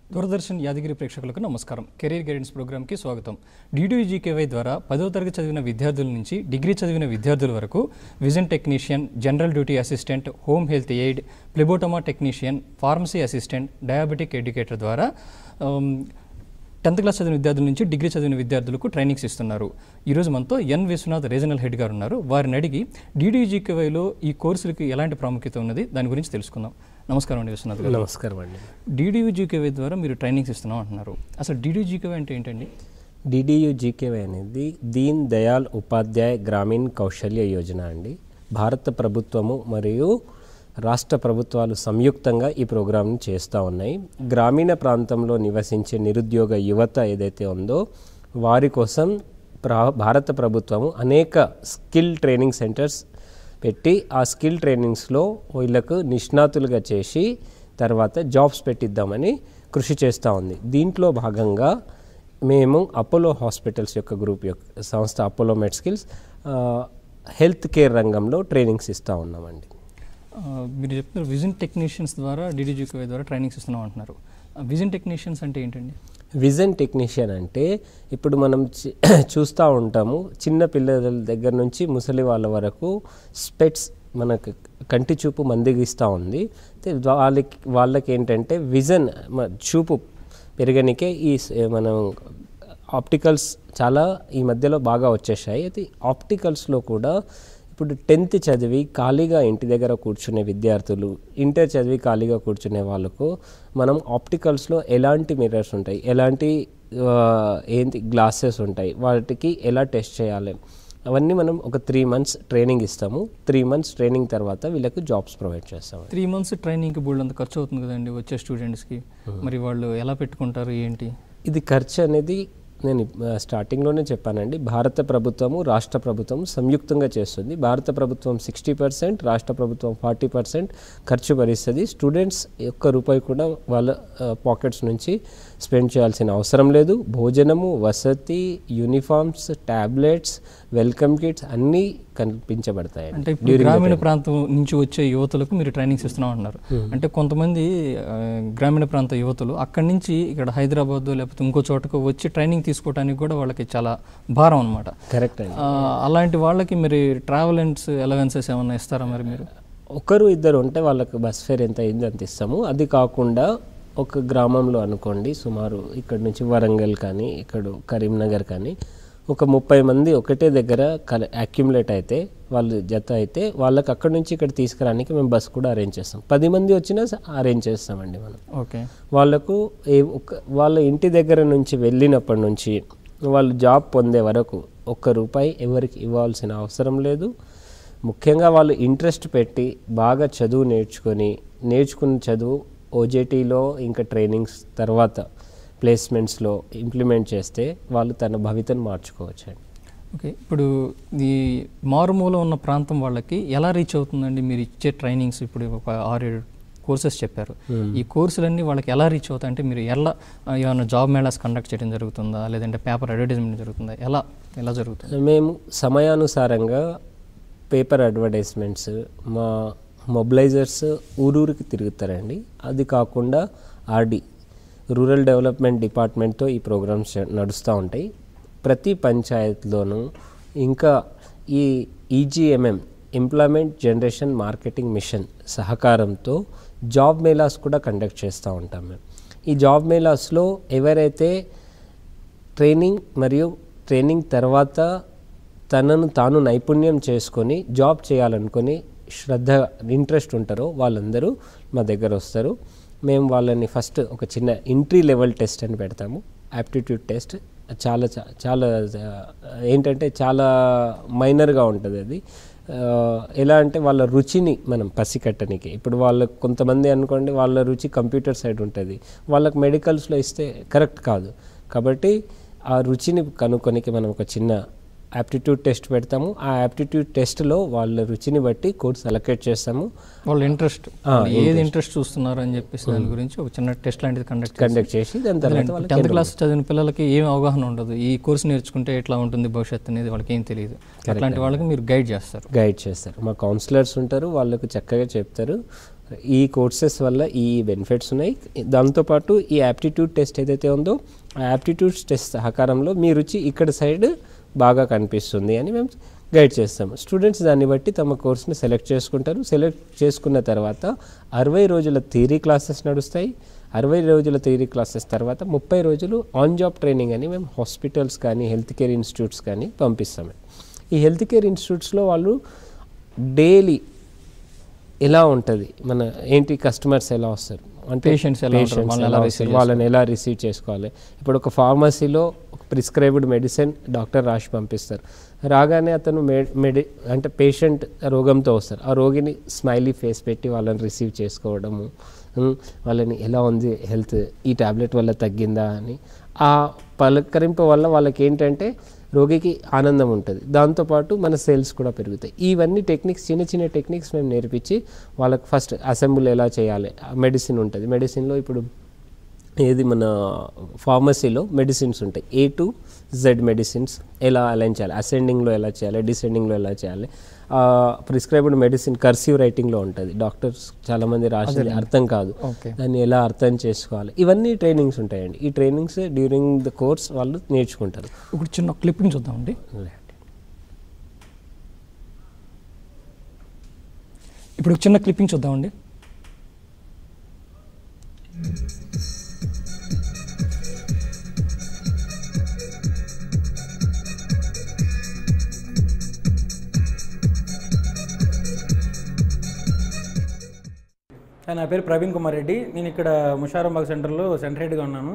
దూరదర్శన్ యాదగిరి ప్రేక్షకులకు నమస్కారం career guidance ప్రోగ్రామ్కి స్వాగతం డిడిజికేవై ద్వారా పదవ తరగతి చదివిన విద్యార్థుల నుంచి డిగ్రీ చదివిన విద్యార్థుల వరకు vision technician general duty assistant home health aide phlebotomy technician pharmacy assistant diabetic educator ద్వారా ఆమ్, టెన్త్ క్లాస్ చదివిన విద్యార్థుల నుంచి డిగ్రీ చదివిన విద్యార్థులకు ట్రైనింగ్స్ ఇస్తున్నారు ఈరోజు మనతో ఎన్ విశ్వనాథ్ రీజనల్ హెడ్ గారు ఉన్నారు వారిని అడిగి డిడిజికేవైలో ఈ కోర్సులకి ఎలాంటి ప్రాముఖ్యత ఉన్నది దాని గురించి తెలుసుకుందాం నమస్కారం అండి విశ్వనాథ్ గారు నమస్కారం అండి డిడియూజీకేవై ద్వారా మీరు ట్రైనింగ్స్ ఇస్తున్నాం అంటున్నారు అసలు డిడియూజీకేవై అంటే ఏంటండి డిడియు జీకేవై అనేది దీన్ దయాల్ ఉపాధ్యాయ గ్రామీణ కౌశల్య యోజన అండి భారత ప్రభుత్వము మరియు రాష్ట్ర ప్రభుత్వాలు సంయుక్తంగా ఈ ప్రోగ్రాంని చేస్తూ ఉన్నాయి గ్రామీణ ప్రాంతంలో నివసించే నిరుద్యోగ యువత ఏదైతే ఉందో వారి కోసం ప్రా భారత ప్రభుత్వము అనేక స్కిల్ ట్రైనింగ్ సెంటర్స్ పెట్టి ఆ స్కిల్ ట్రైనింగ్స్లో వీళ్ళకు నిష్ణాతులుగా చేసి తర్వాత జాబ్స్ పెట్టిద్దామని కృషి చేస్తూ ఉంది దీంట్లో భాగంగా మేము అపోలో హాస్పిటల్స్ యొక్క గ్రూప్ యొక్క సంస్థ అపోలో మెడ్స్కిల్స్ హెల్త్ కేర్ రంగంలో ట్రైనింగ్స్ ఇస్తూ ఉన్నామండి ఆ, మీరు చెప్తున్నారు విజన్ టెక్నీషియన్స్ ద్వారా డిడియూజీకేవై ద్వారా ట్రైనింగ్స్ ఇస్తున్నాం అంటున్నారు విజన్ టెక్నీషియన్స్ అంటే ఏంటండి విజన్ టెక్నీషియన్ అంటే ఇప్పుడు మనం చి- చూస్తూ ఉంటాము చిన్న పిల్లల దగ్గర నుంచి ముసలి వాళ్ళ వరకు స్పెట్స్ మనకు కంటి చూపు మందగిస్తూ ఉంది అయితే వాళ్ళకి వాళ్ళకి ఏంటంటే విజన్ మ- చూపు పెరగనికే ఈ స్- మనం ఆప్టికల్స్ చాలా ఈ మధ్యలో బాగా వచ్చేసాయి అయితే ఆప్టికల్స్లో కూడా ఇప్పుడు టెన్త్ చదివి ఖాళీగా ఇంటి దగ్గర కూర్చునే విద్యార్థులు ఇంటర్ చదివి ఖాళీగా కూర్చునే వాళ్ళకు మనం ఆప్టికల్స్లో ఎలాంటి మిర్రర్స్ ఉంటాయి ఎలాంటి ఆ, ఏంటి గ్లాసెస్ ఉంటాయి వాటికి ఎలా టెస్ట్ చేయాలి అవన్నీ మనం ఒక త్రీ మంత్స్ ట్రైనింగ్ ఇస్తాము త్రీ మంత్స్ ట్రైనింగ్ తర్వాత వీళ్ళకి జాబ్స్ ప్రొవైడ్ చేస్తాము త్రీ మంత్స్ ట్రైనింగ్కి బోల్డ్ అంత ఖర్చు అవుతుంది కదండి వచ్చే స్టూడెంట్స్కి మరి వాళ్ళు ఎలా పెట్టుకుంటారు ఏంటి ఇది ఖర్చు అనేది నేను ఆ, స్టార్టింగ్లోనే చెప్పానండి భారత ప్రభుత్వము రాష్ట్ర ప్రభుత్వం సంయుక్తంగా చేస్తుంది భారత ప్రభుత్వం సిక్స్టీ పర్సెంట్ రాష్ట్ర ప్రభుత్వం ఫార్టీ పర్సెంట్ ఖర్చు భరిస్తుంది స్టూడెంట్స్ ఒక్క రూపాయి కూడా వాళ్ళ పాకెట్స్ నుంచి స్పెండ్ చేయాల్సిన అవసరం లేదు భోజనము వసతి యూనిఫామ్స్ ట్యాబ్లెట్స్ వెల్కమ్ కిట్స్ అన్నీ కల్పించబడతాయి అంటే ఇప్పుడు గ్రామీణ ప్రాంతం నుంచి వచ్చే యువతులకు మీరు ట్రైనింగ్స్ ఇస్తున్నాం అంటున్నారు అంటే కొంతమంది ఆ, గ్రామీణ ప్రాంత యువతులు అక్కడి నుంచి ఇక్కడ హైదరాబాద్ లేకపోతే ఇంకో చోటకు వచ్చి ట్రైనింగ్ తీసుకోవడానికి కూడా వాళ్ళకి చాలా భారం అనమాట కరెక్ట్ అండి అలాంటి వాళ్ళకి మరి ట్రావెలెన్స్ అలవెన్సెస్ ఏమన్నా ఇస్తారా మరి మీరు ఒకరు ఇద్దరు ఉంటే వాళ్ళకి బస్ ఫేర్ ఎంత అయింది అంత ఇస్తాము అది కాకుండా ఒక గ్రామంలో అనుకోండి సుమారు ఇక్కడ నుంచి వరంగల్ కానీ ఇక్కడ కరీంనగర్ కానీ ఒక ముప్పై మంది ఒకటే దగ్గర కల అక్యుములేట్ అయితే వాళ్ళు జత అయితే వాళ్ళకి అక్కడ నుంచి ఇక్కడ తీసుకురానికి మేము బస్ కూడా అరేంజ్ చేస్తాం పది మంది వచ్చినా అరేంజ్ చేస్తామండి మనం ఓకే వాళ్ళకు ఏ ఒక వాళ్ళ ఇంటి దగ్గర నుంచి వెళ్ళినప్పటి నుంచి వాళ్ళు జాబ్ పొందే వరకు ఒక్క రూపాయి ఎవరికి ఇవ్వాల్సిన అవసరం లేదు ముఖ్యంగా వాళ్ళు ఇంట్రెస్ట్ పెట్టి బాగా చదువు నేర్చుకొని నేర్చుకున్న చదువు ఓజేటీలో ఇంకా ట్రైనింగ్స్ తర్వాత ప్లేస్మెంట్స్లో ఇంప్లిమెంట్ చేస్తే వాళ్ళు తన భవితను మార్చుకోవచ్చండి ఓకే ఇప్పుడు ఈ మారుమూల ఉన్న ప్రాంతం వాళ్ళకి ఎలా రీచ్ అవుతుందండి మీరు ఇచ్చే ట్రైనింగ్స్ ఇప్పుడు ఒక ఆరేడు కోర్సెస్ చెప్పారు ఈ కోర్సులన్నీ వాళ్ళకి ఎలా రీచ్ అవుతాయి అంటే మీరు ఎలా ఆ, ఏమైనా జాబ్ మేళాస్ కండక్ట్ చేయడం జరుగుతుందా లేదంటే పేపర్ అడ్వర్టైజ్మెంట్ జరుగుతుందా ఎలా ఎలా జరుగుతుంది మేము సమయానుసారంగా పేపర్ అడ్వర్టైజ్మెంట్స్ మా మొబిలైజర్స్ ఊరూరికి తిరుగుతారండి అది కాకుండా ఆర్డి రూరల్ డెవలప్మెంట్ డిపార్ట్మెంట్తో ఈ ప్రోగ్రామ్స్ నడుస్తూ ఉంటాయి ప్రతి పంచాయత్లోనూ ఇంకా ఈ EGMM employment generation marketing mission సహకారంతో జాబ్ మేళాస్ కూడా కండక్ట్ చేస్తూ ఉంటాం మేము ఈ జాబ్ మేళాస్లో ఎవరైతే ట్రైనింగ్ మరియు ట్రైనింగ్ తర్వాత తనను తాను నైపుణ్యం చేసుకొని జాబ్ చేయాలనుకొని శ్రద్ధ ఇంట్రెస్ట్ ఉంటారో వాళ్ళందరూ మా దగ్గర వస్తారు మేము వాళ్ళని ఫస్ట్ ఒక చిన్న ఎంట్రీ లెవెల్ టెస్ట్ అని పెడతాము యాప్టిట్యూడ్ టెస్ట్ చాలా చా- చాలా ఆ, ఏంటంటే చాలా మైనర్గా ఉంటుంది అది ఆ, ఎలా అంటే వాళ్ళ రుచిని మనం పసికట్టనికి ఇప్పుడు వాళ్ళకు కొంతమంది అనుకోండి వాళ్ళ రుచి కంప్యూటర్ సైడ్ ఉంటుంది వాళ్ళకి మెడికల్స్లో ఇస్తే కరెక్ట్ కాదు కాబట్టి ఆ రుచిని కనుక్కొనికి మనం ఒక చిన్న యాప్టిట్యూడ్ టెస్ట్ పెడతాము ఆ యాప్టిట్యూడ్ టెస్ట్లో వాళ్ళ రుచిని బట్టి కోర్స్ అలొకేట్ చేస్తాము వాళ్ళ ఇంట్రెస్ట్ ఏది ఇంట్రెస్ట్ చూస్తున్నారు అని చెప్పేసి దాని గురించి ఒక చిన్న టెస్ట్ లాంటిది కండక్ట్ కండక్ట్ చేసి దాని తర్వాత వాళ్ళకి టెన్త్ క్లాస్ చదివిన పిల్లలకి ఏం అవగాహన ఉండదు ఈ కోర్సు నేర్చుకుంటే ఎట్లా ఉంటుంది భవిష్యత్తు అనేది వాళ్ళకి ఏం తెలియదు అట్లాంటి వాళ్ళకి మీరు గైడ్ చేస్తారు గైడ్ చేస్తారు మా కౌన్సిలర్స్ ఉంటారు వాళ్ళకు చక్కగా చెప్తారు ఈ కోర్సెస్ వల్ల ఈ బెనిఫిట్స్ ఉన్నాయి దాంతోపాటు ఈ యాప్టిట్యూడ్ టెస్ట్ ఏదైతే ఉందో ఆ యాప్టిట్యూడ్ టెస్ట్ సహకారంలో మీ రుచి ఇక్కడ సైడ్ బాగా కనిపిస్తుంది అని మేము గైడ్ చేస్తాము స్టూడెంట్స్ దాన్ని బట్టి తమ కోర్స్ని సెలెక్ట్ చేసుకుంటారు సెలెక్ట్ చేసుకున్న తర్వాత అరవై రోజుల థియరీ క్లాసెస్ నడుస్తాయి అరవై రోజుల థియరీ క్లాసెస్ తర్వాత ముప్పై రోజులు ఆన్ జాబ్ ట్రైనింగ్ అని మేము హాస్పిటల్స్ కానీ హెల్త్ కేర్ ఇన్స్టిట్యూట్స్ కానీ పంపిస్తాము ఈ హెల్త్ కేర్ ఇన్స్టిట్యూట్స్లో వాళ్ళు డైలీ ఎలా ఉంటుంది మన ఏంటి కస్టమర్స్ ఎలా వస్తారు అంటే Patients ఎలా ఉంటారు? patients వాళ్ళని ఎలా ఎలా వస్తారు? receive వాళ్ళని ఎలా రిసీవ్ చేసుకోవాలి ఇప్పుడు ఒక ఫార్మసీలో ఒక ప్రిస్క్రైబ్డ్ మెడిసిన్ డాక్టర్ రాసి పంపిస్తారు రాగానే అతను మె- మెడి అంటే పేషెంట్ రోగంతో వస్తారు ఆ రోగిని స్మైలీ ఫేస్ పెట్టి వాళ్ళని రిసీవ్ చేసుకోవడము ఉమ్, వాళ్ళని ఎలా ఉంది హెల్త్ ఈ టాబ్లెట్ వల్ల తగ్గిందా అని ఆ పలకరింపు వల్ల వాళ్ళకి ఏంటంటే రోగికి ఆనందం ఉంటుంది దాంతోపాటు మన సేల్స్ కూడా పెరుగుతాయి ఇవన్నీ టెక్నిక్స్ చిన్న చిన్న టెక్నిక్స్ మేము నేర్పించి వాళ్ళకి ఫస్ట్ అసెంబుల్ ఎలా చేయాలి మెడిసిన్ ఉంటుంది మెడిసిన్లో ఇప్పుడు ఏది మన ఫార్మసీలో మెడిసిన్స్ ఉంటాయి ఏ టు జెడ్ మెడిసిన్స్ ఎలా అలైన్ చేయాలి అసెండింగ్లో ఎలా చేయాలి డిసెండింగ్లో ఎలా చేయాలి ప్రిస్క్రైబ్డ్ మెడిసిన్ కర్సివ్ రైటింగ్లో ఉంటుంది డాక్టర్స్ చాలామంది రాసింది అర్థం కాదు ఓకే దాన్ని ఎలా అర్థం చేసుకోవాలి ఇవన్నీ ట్రైనింగ్స్ ఉంటాయండి ఈ ట్రైనింగ్స్ డ్యూరింగ్ ద కోర్స్ వాళ్ళు నేర్చుకుంటారు ఇప్పుడు చిన్న క్లిప్పింగ్ చూద్దామండి ఇప్పుడు ఒక చిన్న క్లిప్పింగ్ చూద్దామండి నా పేరు ప్రవీణ్ కుమార్ రెడ్డి నేను ఇక్కడ ముషారాబాగ్ సెంటర్లో సెంటర్ హెడ్గా ఉన్నాను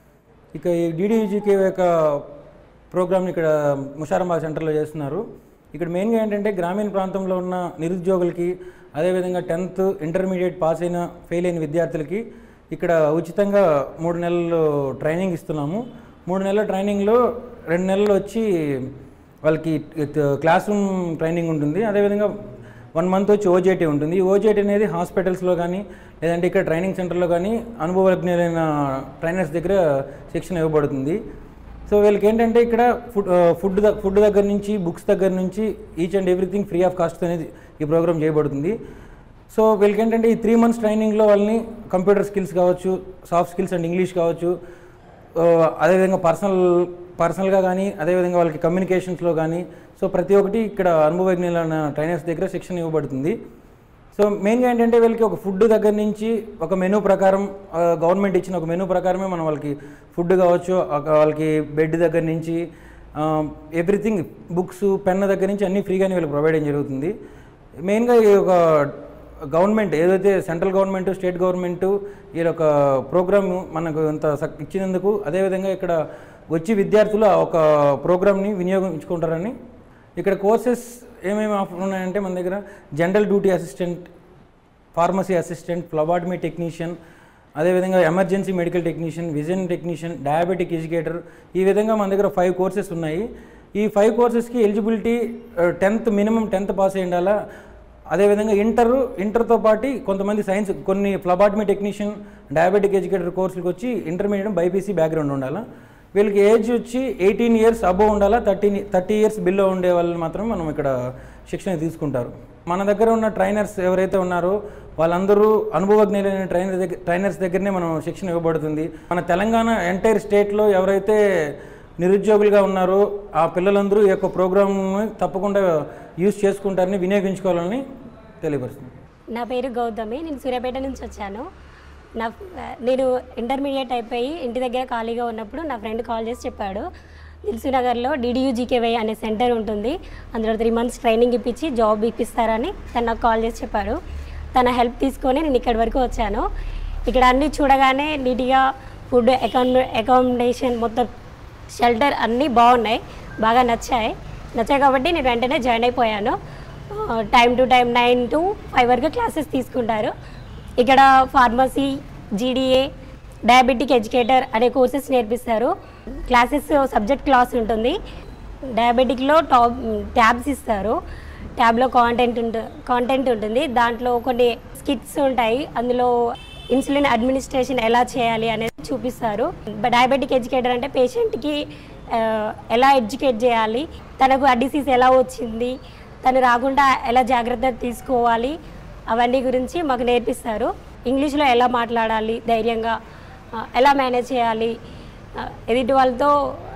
ఇక ఈ డిడియూజీకే యొక్క ప్రోగ్రామ్ని ఇక్కడ ముషారాబాగ్ సెంటర్లో చేస్తున్నారు ఇక్కడ మెయిన్గా ఏంటంటే గ్రామీణ ప్రాంతంలో ఉన్న నిరుద్యోగులకి అదేవిధంగా టెన్త్ ఇంటర్మీడియట్ పాస్ అయిన ఫెయిల్ అయిన విద్యార్థులకి ఇక్కడ ఉచితంగా మూడు నెలలు ట్రైనింగ్ ఇస్తున్నాము మూడు నెలల ట్రైనింగ్లో రెండు నెలలు వచ్చి వాళ్ళకి క్లాస్ రూమ్ ట్రైనింగ్ ఉంటుంది అదేవిధంగా వన్ మంత్ వచ్చి ఓజేటీ ఉంటుంది ఈ ఓజేటీ అనేది హాస్పిటల్స్లో కానీ లేదంటే ఇక్కడ ట్రైనింగ్ సెంటర్లో కానీ అనుభవజ్ఞులైన ట్రైనర్స్ దగ్గర శిక్షణ ఇవ్వబడుతుంది సో వీళ్ళకి ఏంటంటే ఇక్కడ ఫుడ్ ఫుడ్ ద- ఫుడ్ దగ్గర నుంచి బుక్స్ దగ్గర నుంచి each and everything free of cost అనేది ఈ ప్రోగ్రామ్ చేయబడుతుంది సో వీళ్ళకి ఏంటంటే ఈ త్రీ మంత్స్ ట్రైనింగ్లో వాళ్ళని కంప్యూటర్ స్కిల్స్ కావచ్చు సాఫ్ట్ స్కిల్స్ అండ్ ఇంగ్లీష్ కావచ్చు ఆ, అదేవిధంగా పర్సనల్ పర్సనల్గా కానీ అదేవిధంగా వాళ్ళకి కమ్యూనికేషన్స్లో కానీ సో ప్రతి ఒక్కటి ఇక్కడ అనుభవజ్ఞులైన ట్రైనర్స్ దగ్గర శిక్షణ ఇవ్వబడుతుంది సో మెయిన్గా ఏంటంటే వీళ్ళకి ఒక ఫుడ్ దగ్గర నుంచి ఒక మెనూ ప్రకారం గవర్నమెంట్ ఇచ్చిన ఒక మెనూ ప్రకారమే మనం వాళ్ళకి ఫుడ్ కావచ్చు ఒక వాళ్ళకి బెడ్ దగ్గర నుంచి ఎవ్రీథింగ్ బుక్స్ పెన్ దగ్గర నుంచి అన్నీ ఫ్రీగానే వీళ్ళకి ప్రొవైడ్ చేయడం జరుగుతుంది మెయిన్గా ఈ ఒక గవర్నమెంట్ ఏదైతే సెంట్రల్ గవర్నమెంట్ స్టేట్ గవర్నమెంట్ ఈ ఒక ప్రోగ్రామ్ మనకు ఇంత సక్- ఇచ్చినందుకు అదేవిధంగా ఇక్కడ వచ్చి విద్యార్థులు ఆ ఒక ప్రోగ్రామ్ని వినియోగించుకుంటారని ఇక్కడ కోర్సెస్ ఏమేమి ఆఫర్ ఉన్నాయంటే మన దగ్గర general duty assistant pharmacy assistant phlebotomy technician అదేవిధంగా emergency medical technician vision technician diabetic educator ఈ విధంగా మన దగ్గర ఫైవ్ కోర్సెస్ ఉన్నాయి ఈ ఫైవ్ కోర్సెస్కి eligibility tenth minimum tenth pass అయి ఉండాలా అదేవిధంగా ఇంటర్ ఇంటర్తో పాటు కొంతమంది సైన్స్ కొన్ని ఫ్లబాటమీ టెక్నీషియన్ డయాబెటిక్ ఎడ్యుకేటర్ కోర్సులకు వచ్చి ఇంటర్మీడియట్ బైపీసీ బ్యాక్గ్రౌండ్ ఉండాలా వీళ్ళకి ఏజ్ వచ్చి ఎయిటీన్ ఇయర్స్ అబోవ్ ఉండాలా థర్టీన్ థర్టీ ఇయర్స్ బిలో ఉండే వాళ్ళు మాత్రం మనం ఇక్కడ శిక్షణ తీసుకుంటారు మన దగ్గర ఉన్న ట్రైనర్స్ ఎవరైతే ఉన్నారో వాళ్ళందరూ అనుభవజ్ఞులైన ట్రైనర్ దగ్గర ట్రైనర్స్ దగ్గరనే మనం శిక్షణ ఇవ్వబడుతుంది మన తెలంగాణ ఎంటైర్ స్టేట్లో ఎవరైతే నిరుద్యోగులుగా ఉన్నారో ఆ పిల్లలందరూ ఈ యొక్క ప్రోగ్రామ్ని తప్పకుండా యూజ్ చేసుకుంటారని వినియోగించుకోవాలని తెలియపరుస్తుంది నా పేరు గౌతమి నేను సూర్యాపేట నుంచి వచ్చాను నా నేను ఇంటర్మీడియట్ అయిపోయి ఇంటి దగ్గర ఖాళీగా ఉన్నప్పుడు నా ఫ్రెండ్ కాల్ చేసి చెప్పాడు దిల్సునగర్లో డిడియూజీకేవై అనే సెంటర్ ఉంటుంది అందులో త్రీ మంత్స్ ట్రైనింగ్ ఇప్పించి జాబ్ ఇప్పిస్తారని తను నాకు కాల్ చేసి చెప్పాడు తన హెల్ప్ తీసుకొని నేను ఇక్కడి వరకు వచ్చాను ఇక్కడ అన్నీ చూడగానే నీట్గా ఫుడ్ అకామిడే అకామిడేషన్ మొత్తం షెల్టర్ అన్నీ బాగున్నాయి బాగా నచ్చాయి నచ్చాయి కాబట్టి నేను వెంటనే జాయిన్ అయిపోయాను time to time nine to five వరకు క్లాసెస్ తీసుకుంటారు ఇక్కడ ఫార్మసీ జీడిఏ డయాబెటిక్ ఎడ్యుకేటర్ అనే కోర్సెస్ నేర్పిస్తారు క్లాసెస్ సబ్జెక్ట్ క్లాస్ ఉంటుంది డయాబెటిక్లో టాప్ ట్యాబ్స్ ఇస్తారు ట్యాబ్లో కాంటెంట్ ఉంటు కాంటెంట్ ఉంటుంది దాంట్లో కొన్ని స్కిట్స్ ఉంటాయి అందులో ఇన్సులిన్ అడ్మినిస్ట్రేషన్ ఎలా చేయాలి అనేది చూపిస్తారు డయాబెటిక్ ఎడ్యుకేటర్ అంటే పేషెంట్కి ఎలా ఎడ్యుకేట్ చేయాలి తనకు ఆ డిసీజ్ ఎలా వచ్చింది తను రాకుండా ఎలా జాగ్రత్త తీసుకోవాలి అవన్నీ గురించి మాకు నేర్పిస్తారు ఇంగ్లీష్లో ఎలా మాట్లాడాలి ధైర్యంగా ఆ, ఎలా మేనేజ్ చేయాలి ఆ, ఎదుటి వాళ్ళతో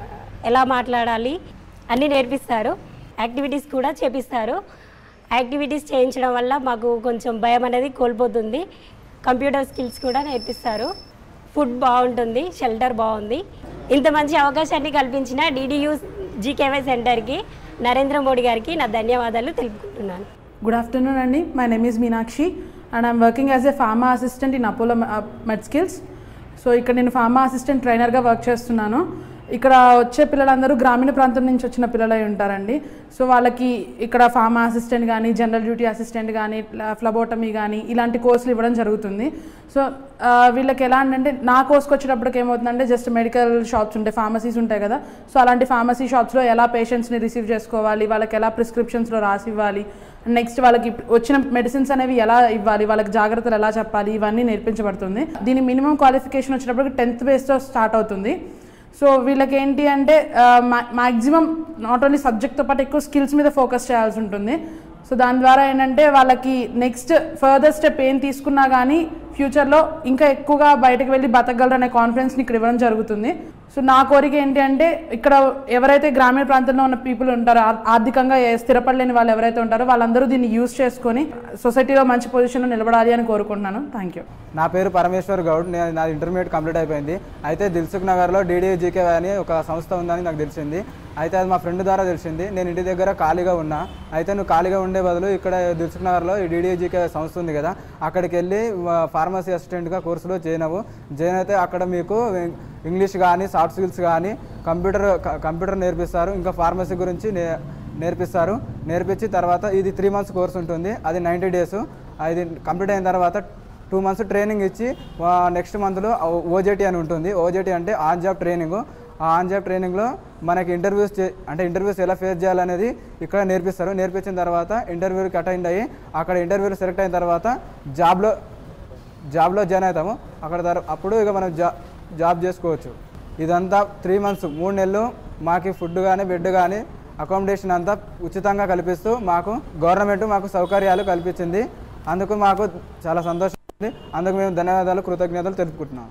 ఎలా మాట్లాడాలి అన్నీ నేర్పిస్తారు యాక్టివిటీస్ కూడా చేపిస్తారు యాక్టివిటీస్ చేయించడం వల్ల మాకు కొంచెం భయం అనేది కోల్పోతుంది కంప్యూటర్ స్కిల్స్ కూడా నేర్పిస్తారు ఫుడ్ బాగుంటుంది షెల్టర్ బాగుంది ఇంత మంచి అవకాశాన్ని కల్పించిన డిడియూ జీకేవై సెంటర్కి నరేంద్ర మోడీ గారికి నా ధన్యవాదాలు తెలుపుకుంటున్నాను Good afternoon, Andy. My name is Meenakshi, and I'm working as a pharma assistant in Apollo uh, MedSkills. So ఇక్కడ నేను ఫార్మా అసిస్టెంట్ ట్రైనర్గా వర్క్ చేస్తున్నాను ఇక్కడ వచ్చే పిల్లలందరూ గ్రామీణ ప్రాంతం నుంచి వచ్చిన పిల్లలై ఉంటారండి సో వాళ్ళకి ఇక్కడ ఫార్మా అసిస్టెంట్ కానీ జనరల్ డ్యూటీ అసిస్టెంట్ కానీ ఫ్లబోటమీ కానీ ఇలాంటి కోర్సులు ఇవ్వడం జరుగుతుంది సో ఆ, వీళ్ళకి ఎలా అంటే నా కోర్స్కి వచ్చేటప్పటికి ఏమవుతుందంటే జస్ట్ మెడికల్ షాప్స్ ఉంటాయి ఫార్మసీస్ ఉంటాయి కదా సో అలాంటి ఫార్మసీ షాప్స్లో ఎలా పేషెంట్స్ని రిసీవ్ చేసుకోవాలి వాళ్ళకి ఎలా ప్రిస్క్రిప్షన్స్లో రాసి ఇవ్వాలి నెక్స్ట్ వాళ్ళకి వచ్చిన మెడిసిన్స్ అనేవి ఎలా ఇవ్వాలి వాళ్ళకి జాగ్రత్తలు ఎలా చెప్పాలి ఇవన్నీ నేర్పించబడుతుంది దీని మినిమం క్వాలిఫికేషన్ వచ్చినప్పటికి టెన్త్ బేస్తో స్టార్ట్ అవుతుంది సో వీళ్ళకి ఏంటి అంటే మ్యాక్సిమం నాట్ ఓన్లీ సబ్జెక్ట్తో పాటు ఎక్కువ స్కిల్స్ మీద ఫోకస్ చేయాల్సి ఉంటుంది సో దాని ద్వారా ఏంటంటే వాళ్ళకి నెక్స్ట్ ఫర్దర్ స్టెప్ ఏం తీసుకున్నా కానీ ఫ్యూచర్లో ఇంకా ఎక్కువగా బయటకు వెళ్ళి బతకగలరు అనే కాన్ఫిడెన్స్ని ఇక్కడ ఇవ్వడం జరుగుతుంది సో నా కోరిక ఏంటి అంటే ఇక్కడ ఎవరైతే గ్రామీణ ప్రాంతంలో ఉన్న పీపుల్ ఉంటారో ఆ- ఆర్థికంగా ఏ- స్థిరపడలేని వాళ్ళు ఎవరైతే ఉంటారో వాళ్ళందరూ దీన్ని యూజ్ చేసుకొని సొసైటీలో మంచి పొజిషన్లో నిలబడాలి అని కోరుకుంటున్నాను థ్యాంక్ యూ నా పేరు పరమేశ్వర్ గౌడ్ నేను నా ఇంటర్మీడియట్ కంప్లీట్ అయిపోయింది అయితే దిల్సుఖ్ నగర్లో డీడీజీకే అని ఒక సంస్థ ఉందని నాకు తెలిసింది అయితే అది మా ఫ్రెండ్ ద్వారా తెలిసింది నేను ఇంటి దగ్గర ఖాళీగా ఉన్నా అయితే నువ్వు ఖాళీగా ఉండే బదులు ఇక్కడ దిల్సుఖ్ నగర్లో ఈ డీడీజీకే సంస్థ ఉంది కదా అక్కడికి వెళ్ళి ఫార్మసీ అసిస్టెంట్గా కోర్సులో జాయిన్ అవ్వు జాయిన్ అయితే అక్కడ మీకు ఇంగ్లీష్ కానీ సాఫ్ట్ స్కిల్స్ కానీ కంప్యూటర్ కంప్యూటర్ నేర్పిస్తారు ఇంకా ఫార్మసీ గురించి నే నేర్పిస్తారు నేర్పించి తర్వాత ఇది త్రీ మంత్స్ కోర్స్ ఉంటుంది అది నైంటీ డేస్ అది కంప్లీట్ అయిన తర్వాత టూ మంత్స్ ట్రైనింగ్ ఇచ్చి నెక్స్ట్ మంత్లో ఓజేటీ అని ఉంటుంది ఓజేటీ అంటే ఆన్ జాబ్ ట్రైనింగ్ ఆ ఆన్ జాబ్ ట్రైనింగ్లో మనకి ఇంటర్వ్యూస్ చే అంటే ఇంటర్వ్యూస్ ఎలా ఫేస్ చేయాలనేది ఇక్కడ నేర్పిస్తారు నేర్పించిన తర్వాత ఇంటర్వ్యూకి అటెండ్ అయ్యి అక్కడ ఇంటర్వ్యూలో సెలెక్ట్ అయిన తర్వాత జాబ్లో జాబ్లో జాయిన్ అవుతాము అక్కడ తర్వా- అప్పుడు ఇక మనం జా జాబ్ చేసుకోవచ్చు ఇదంతా త్రీ మంత్స్ మూడు నెలలు మాకు ఫుడ్ కానీ బెడ్ కానీ అకామిడేషన్ అంతా ఉచితంగా కల్పిస్తూ మాకు గవర్నమెంట్ మాకు సౌకర్యాలు కల్పించింది అందుకు మాకు చాలా సంతోషం ఉంది అందుకు మేము ధన్యవాదాలు కృతజ్ఞతలు తెలుపుకుంటున్నాం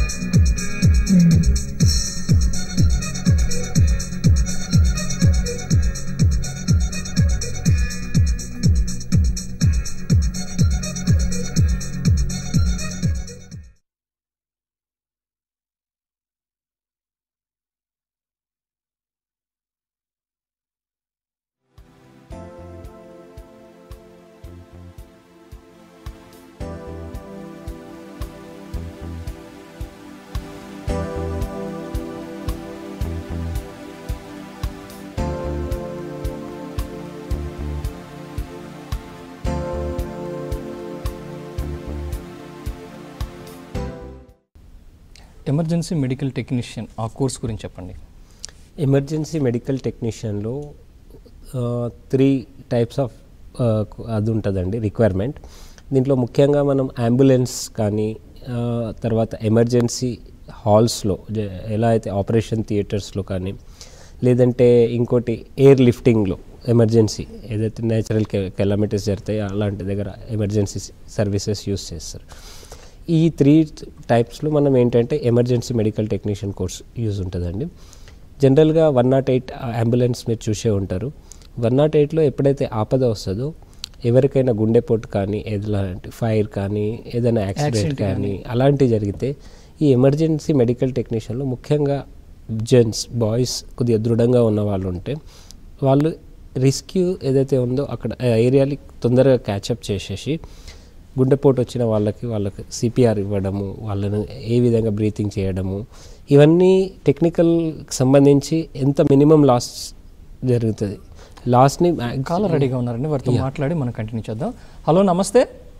ఎమర్జెన్సీ మెడికల్ టెక్నీషియన్ ఆ కోర్స్ గురించి చెప్పండి ఎమర్జెన్సీ మెడికల్ టెక్నీషియన్లో త్రీ టైప్స్ ఆఫ్ అది ఉంటుందండి రిక్వైర్మెంట్ దీంట్లో ముఖ్యంగా మనం అంబులెన్స్ కానీ ఆ, తర్వాత ఎమర్జెన్సీ హాల్స్లో జ- ఎలా అయితే ఆపరేషన్ థియేటర్స్లో కానీ లేదంటే ఇంకోటి ఎయిర్ లిఫ్టింగ్లో ఎమర్జెన్సీ ఏదైతే నేచురల్ కెలామిటీస్ జరుగుతాయో అలాంటి దగ్గర ఎమర్జెన్సీ సర్వీసెస్ యూస్ చేస్తారు ఈ త్రీ టైప్స్లో మనం ఏంటంటే emergency medical technician course use ఉంటుందండి జనరల్గా వన్ నాట్ ఎయిట్ అంబులెన్స్ మీరు చూసే ఉంటారు వన్ నాట్ ఎయిట్లో ఎప్పుడైతే ఆపద వస్తుందో ఎవరికైనా గుండెపోటు కానీ ఎలాంటి ఫైర్ కానీ ఏదైనా యాక్సిడెంట్ కానీ అలాంటివి జరిగితే ఈ ఎమర్జెన్సీ మెడికల్ టెక్నీషియన్లో ముఖ్యంగా జెంట్స్ బాయ్స్ కొద్దిగా దృఢంగా ఉన్న వాళ్ళు ఉంటే వాళ్ళు రిస్క్యూ ఏదైతే ఉందో అక్కడ ఆ ఏరియాని తొందరగా క్యాచప్ చేసేసి గుండెపోటు వచ్చిన వాళ్ళకి వాళ్ళకి సిపిఆర్ ఇవ్వడము వాళ్ళను ఏ విధంగా బ్రీతింగ్ చేయడము ఇవన్నీ టెక్నికల్ సంబంధించి ఎంత మినిమం లాస్ జరుగుతుంది లాస్ని కాలర్ రెడీగా ఉన్నారండి వారితో మాట్లాడి మనం కంటిన్యూ చేద్దాం హలో నమస్తే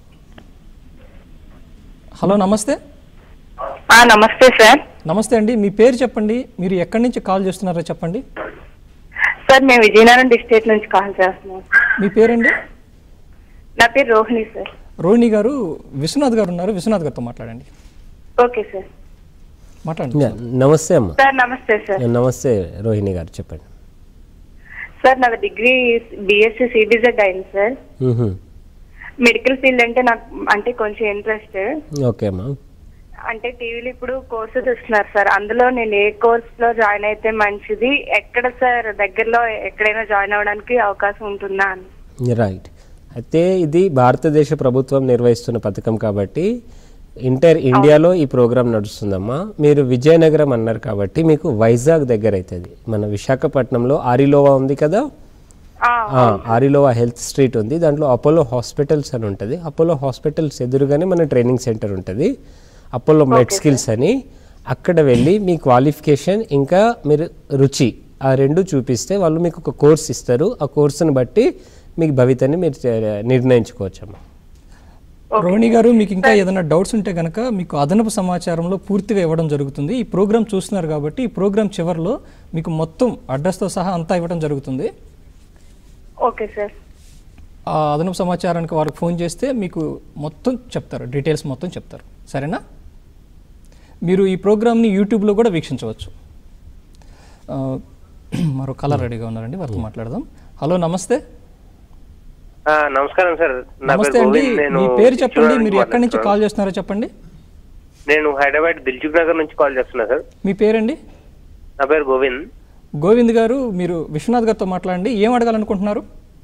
హలో నమస్తే ఆ, నమస్తే సార్ నమస్తే అండి మీ పేరు చెప్పండి మీరు ఎక్కడి నుంచి కాల్ చేస్తున్నారో చెప్పండి సార్ మేము విజయనగరం డిస్ట్రిక్ట్ నుంచి కాల్ చేస్తున్నాం మీ పేరండి నా పేరు రోహిణి సార్ రోహిణి గారు విశ్వనాథ్ గారు ఉన్నారు విశ్వనాథ్ గారితో మాట్లాడండి ఓకే సార్ మాట్లాడండి నమస్తే అమ్మ సార్ నమస్తే సార్ నమస్తే రోహిణి గారు చెప్పండి సార్ నాకు డిగ్రీ బిఎస్సి సిబిజెడ్ అయింది సార్ మ్హూ. మెడికల్ ఫీల్డ్ అంటే నాకు అంటే కొంచెం ఇంట్రెస్ట్ ఓకే అమ్మా అంటే టీవీలో ఇప్పుడు కోర్సెస్ ఇస్తున్నారు సార్ అందులో నేను ఏ కోర్స్ లో జాయిన్ అయితే మంచిది ఎక్కడ సార్ దగ్గరలో ఎక్కడైనా జాయిన్ అవ్వడానికి అవకాశం ఉంటుందా అని రైట్ అయితే ఇది భారతదేశ ప్రభుత్వం నిర్వహిస్తున్న పథకం కాబట్టి ఇంటర్ ఇండియాలో ఈ ప్రోగ్రాం నడుస్తుందమ్మా మీరు విజయనగరం అన్నారు కాబట్టి మీకు వైజాగ్ దగ్గర అవుతుంది మన విశాఖపట్నంలో ఆరిలోవా ఉంది కదా ఆ, ఆరిలోవా హెల్త్ స్ట్రీట్ ఉంది దాంట్లో అపోలో హాస్పిటల్స్ అని ఉంటుంది అపోలో హాస్పిటల్స్ ఎదురుగానే మన ట్రైనింగ్ సెంటర్ ఉంటుంది అపోలో మెడ్ స్కిల్స్ అని అక్కడ వెళ్ళి మీ క్వాలిఫికేషన్ ఇంకా మీరు రుచి ఆ రెండు చూపిస్తే వాళ్ళు మీకు ఒక కోర్స్ ఇస్తారు ఆ కోర్సుని బట్టి మీకు భవితని మీరు చే- నిర్ణయించుకోవచ్చమ్మా రోహిణి గారు మీకు ఇంకా ఏదైనా డౌట్స్ ఉంటే కనుక మీకు అదనపు సమాచారంలో పూర్తిగా ఇవ్వడం జరుగుతుంది ఈ ప్రోగ్రామ్ చూస్తున్నారు కాబట్టి ఈ ప్రోగ్రామ్ చివరిలో మీకు మొత్తం అడ్రస్తో సహా అంతా ఇవ్వడం జరుగుతుంది ఓకే సార్ ఆ అదనపు సమాచారానికి వారికి ఫోన్ చేస్తే మీకు మొత్తం చెప్తారు డీటెయిల్స్ మొత్తం చెప్తారు సరేనా మీరు ఈ ప్రోగ్రామ్ని యూట్యూబ్లో కూడా వీక్షించవచ్చు ఆ, మరో కలర్ రెడీగా ఉన్నారండి వారితో మాట్లాడదాం హలో నమస్తే ఆ, నమస్కారం సార్ నా నమస్తే పేరు అండి గోవింద్ నేను మీ పేరు చెప్పండి చిత్తూరు మీరు నుంచి ఎక్కడి నుంచి మాట్లాడుతున్నాను. కాల్ చేస్తున్నారో చెప్పండి నేను హైదరాబాద్ దిల్చుక్ నగర్ నుంచి కాల్ చేస్తున్నా సార్ మీ పేరండి నా పేరు గోవింద్ గోవింద్ గారు మీరు విశ్వనాథ్ గారితో మాట్లాడండి ఏం అడగాలనుకుంటున్నారు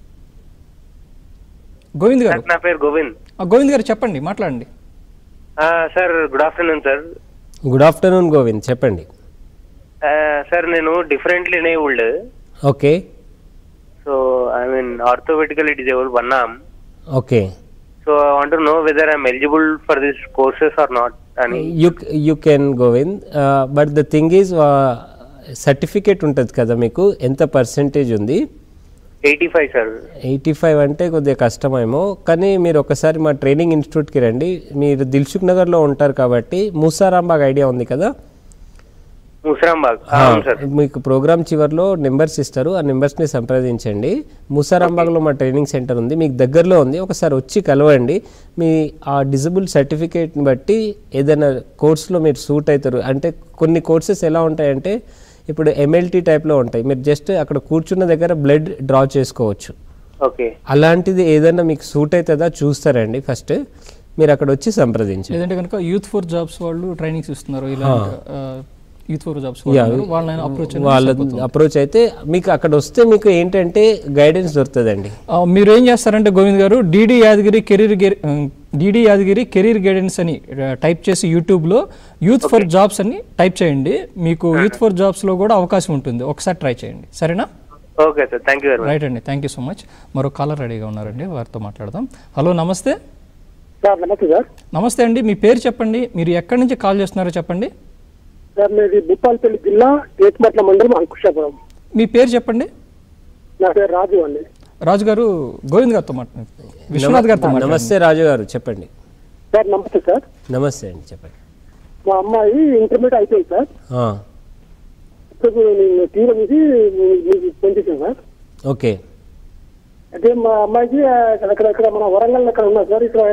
గోవింద్ గారు నా పేరు గోవింద్ ఆ, గోవింద్ గారు చెప్పండి మాట్లాడండి ఆ, sir good afternoon sir good afternoon Govind చెప్పండి ఆ, సార్ నేను differently enabled okay so I mean orthopaedically disable one arm okay so I want know whether I'm eligible for this courses or not అని you you can Govind but the thing is certificate ఉంటుంది కదా మీకు ఎంత percentage ఉంది eighty five sir eighty five అంటే కొద్దిగా కష్టమేమో కానీ మీరు ఒకసారి మా ట్రైనింగ్ ఇన్స్టిట్యూట్కి రండి మీరు దిల్సుఖ్ నగర్లో ఉంటారు కాబట్టి మూసారాంబాగ్ ఐడియా ఉంది కదా ముసరాంబాగ్ ఆ, అవును సార్ మీకు ప్రోగ్రామ్ చివరిలో నెంబర్స్ ఇస్తారు ఆ నెంబర్స్ని సంప్రదించండి ముసారాంబాగ్లో మా ట్రైనింగ్ సెంటర్ ఉంది మీకు దగ్గరలో ఉంది ఒకసారి వచ్చి కలవండి మీ ఆ డిజబుల్ సర్టిఫికేట్ని బట్టి ఏదైనా కోర్సులో మీరు సూట్ అవుతారు అంటే కొన్ని కోర్సెస్ ఎలా ఉంటాయంటే ఇప్పుడు ఎంఎల్టీ టైప్లో ఉంటాయి మీరు జస్ట్ అక్కడ కూర్చున్న దగ్గర బ్లడ్ డ్రా చేసుకోవచ్చు ఓకే అలాంటిది ఏదైనా మీకు సూట్ అవుతుందా చూస్తారండి ఫస్ట్ మీరు అక్కడ వచ్చి సంప్రదించండి లేదంటే కనుక యూత్ ఫోర్ జాబ్స్ వాళ్ళు ట్రైనింగ్స్ ఇస్తున్నారు ఇలా యూత్ ఫోర్ జాబ్స్ Yeah, వాళ్ళని అప్రోచ్ వాళ్ళ అప్రోచ్ అయితే మీకు అక్కడ వస్తే మీకు ఏంటంటే గైడెన్స్ దొరుకుతుందండి మీరు ఏం చేస్తారంటే గోవింద్ గారు DD Yadagiri career DD Yadagiri career guidance అని టైప్ చేసి యూట్యూబ్లో యూత్ ఫర్ జాబ్స్ అని టైప్ చేయండి మీకు యూత్ ఫర్ జాబ్స్లో కూడా అవకాశం ఉంటుంది ఒకసారి ట్రై చేయండి సరేనా okay sir thank you very much right అండి థ్యాంక్ యూ సో మచ్ మరో కాలర్ రెడీగా ఉన్నారండి వారితో మాట్లాడదాం హలో నమస్తే సార్ నమస్తే సార్ నమస్తే అండి మీ పేరు చెప్పండి మీరు ఎక్కడి నుంచి కాల్ చేస్తున్నారో చెప్పండి సార్ మీది భూపాలపల్లి జిల్లా ఏకమట్ల మండలం అంకుశాపురం మీ పేరు చెప్పండి నా పేరు రాజు అండి రాజు గారు గోవింద్ గారితో మాట్లాడండి విశ్వనాథ్ గారితో మాట్లాడండి నమస్తే రాజు గారు చెప్పండి సార్ నమస్తే సార్ నమస్తే అండి చెప్పండి మా అమ్మాయి ఇంటర్మీడియట్ అయిపోయింది సార్ ఆ, ఇప్పుడు నేను టీవీ చూసి మీకు ఫోన్ చేశాను సార్ ఓకే అయితే మా అమ్మాయికి అక్కడ ఇక్కడ మన వరంగల్ అక్కడ ఉన్నా సార్ ఇక్కడ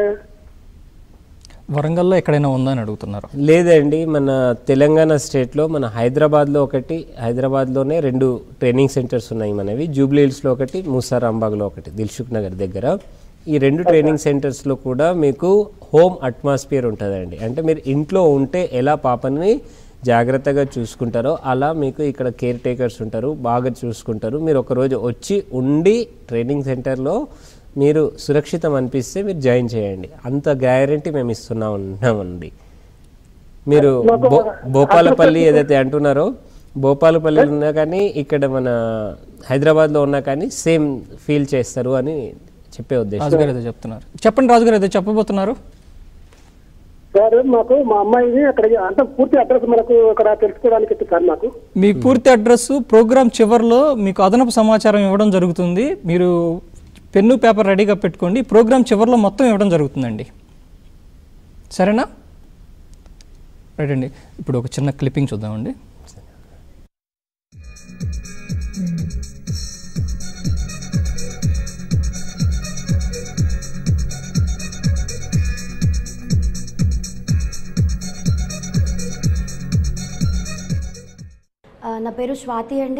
వరంగల్లో ఎక్కడైనా ఉందా అని అడుగుతున్నారు లేదండి మన తెలంగాణ స్టేట్లో మన హైదరాబాద్లో ఒకటి హైదరాబాద్లోనే రెండు ట్రైనింగ్ సెంటర్స్ ఉన్నాయి మనవి జూబ్లీ హిల్స్లో ఒకటి మూసారాంబాగ్లో ఒకటి దిల్సుఖ్ నగర్ దగ్గర ఈ రెండు ట్రైనింగ్ సెంటర్స్లో కూడా మీకు హోమ్ అట్మాస్ఫియర్ ఉంటుందండి అంటే మీరు ఇంట్లో ఉంటే ఎలా పాపని జాగ్రత్తగా చూసుకుంటారో అలా మీకు ఇక్కడ కేర్ టేకర్స్ ఉంటారు బాగా చూసుకుంటారు మీరు ఒకరోజు వచ్చి ఉండి ట్రైనింగ్ సెంటర్లో మీరు సురక్షితం అనిపిస్తే మీరు జాయిన్ చేయండి అంత గ్యారంటీ మేము ఇస్తున్నా ఉన్నామండి మీరు బో భోపాలపల్లి ఏదైతే అంటున్నారో భోపాలపల్లి ఉన్నా కానీ ఇక్కడ మన హైదరాబాద్లో ఉన్నా కానీ సేమ్ ఫీల్ చేస్తారు అని చెప్పే ఉద్దేశం రాజుగారు ఏదో చెప్తున్నారు చెప్పండి రాజుగారు ఏదో చెప్పబోతున్నారు సార్ మాకు మా అమ్మాయిని అక్కడ అంటే పూర్తి అడ్రస్ మనకు అక్కడ తెలుసుకోవడానికి ఇತ್ತು సార్ మాకు మీ పూర్తి అడ్రస్ ప్రోగ్రామ్ చివరిలో మీకు అదనపు సమాచారం ఇవ్వడం జరుగుతుంది మీరు పెన్ను పేపర్ రెడీగా పెట్టుకోండి ప్రోగ్రామ్ చివరిలో మొత్తం ఇవ్వడం జరుగుతుందండి సరేనా రైట్ అండి ఇప్పుడు ఒక చిన్న క్లిప్పింగ్ చూద్దామండి ఆ, నా పేరు స్వాతి అండి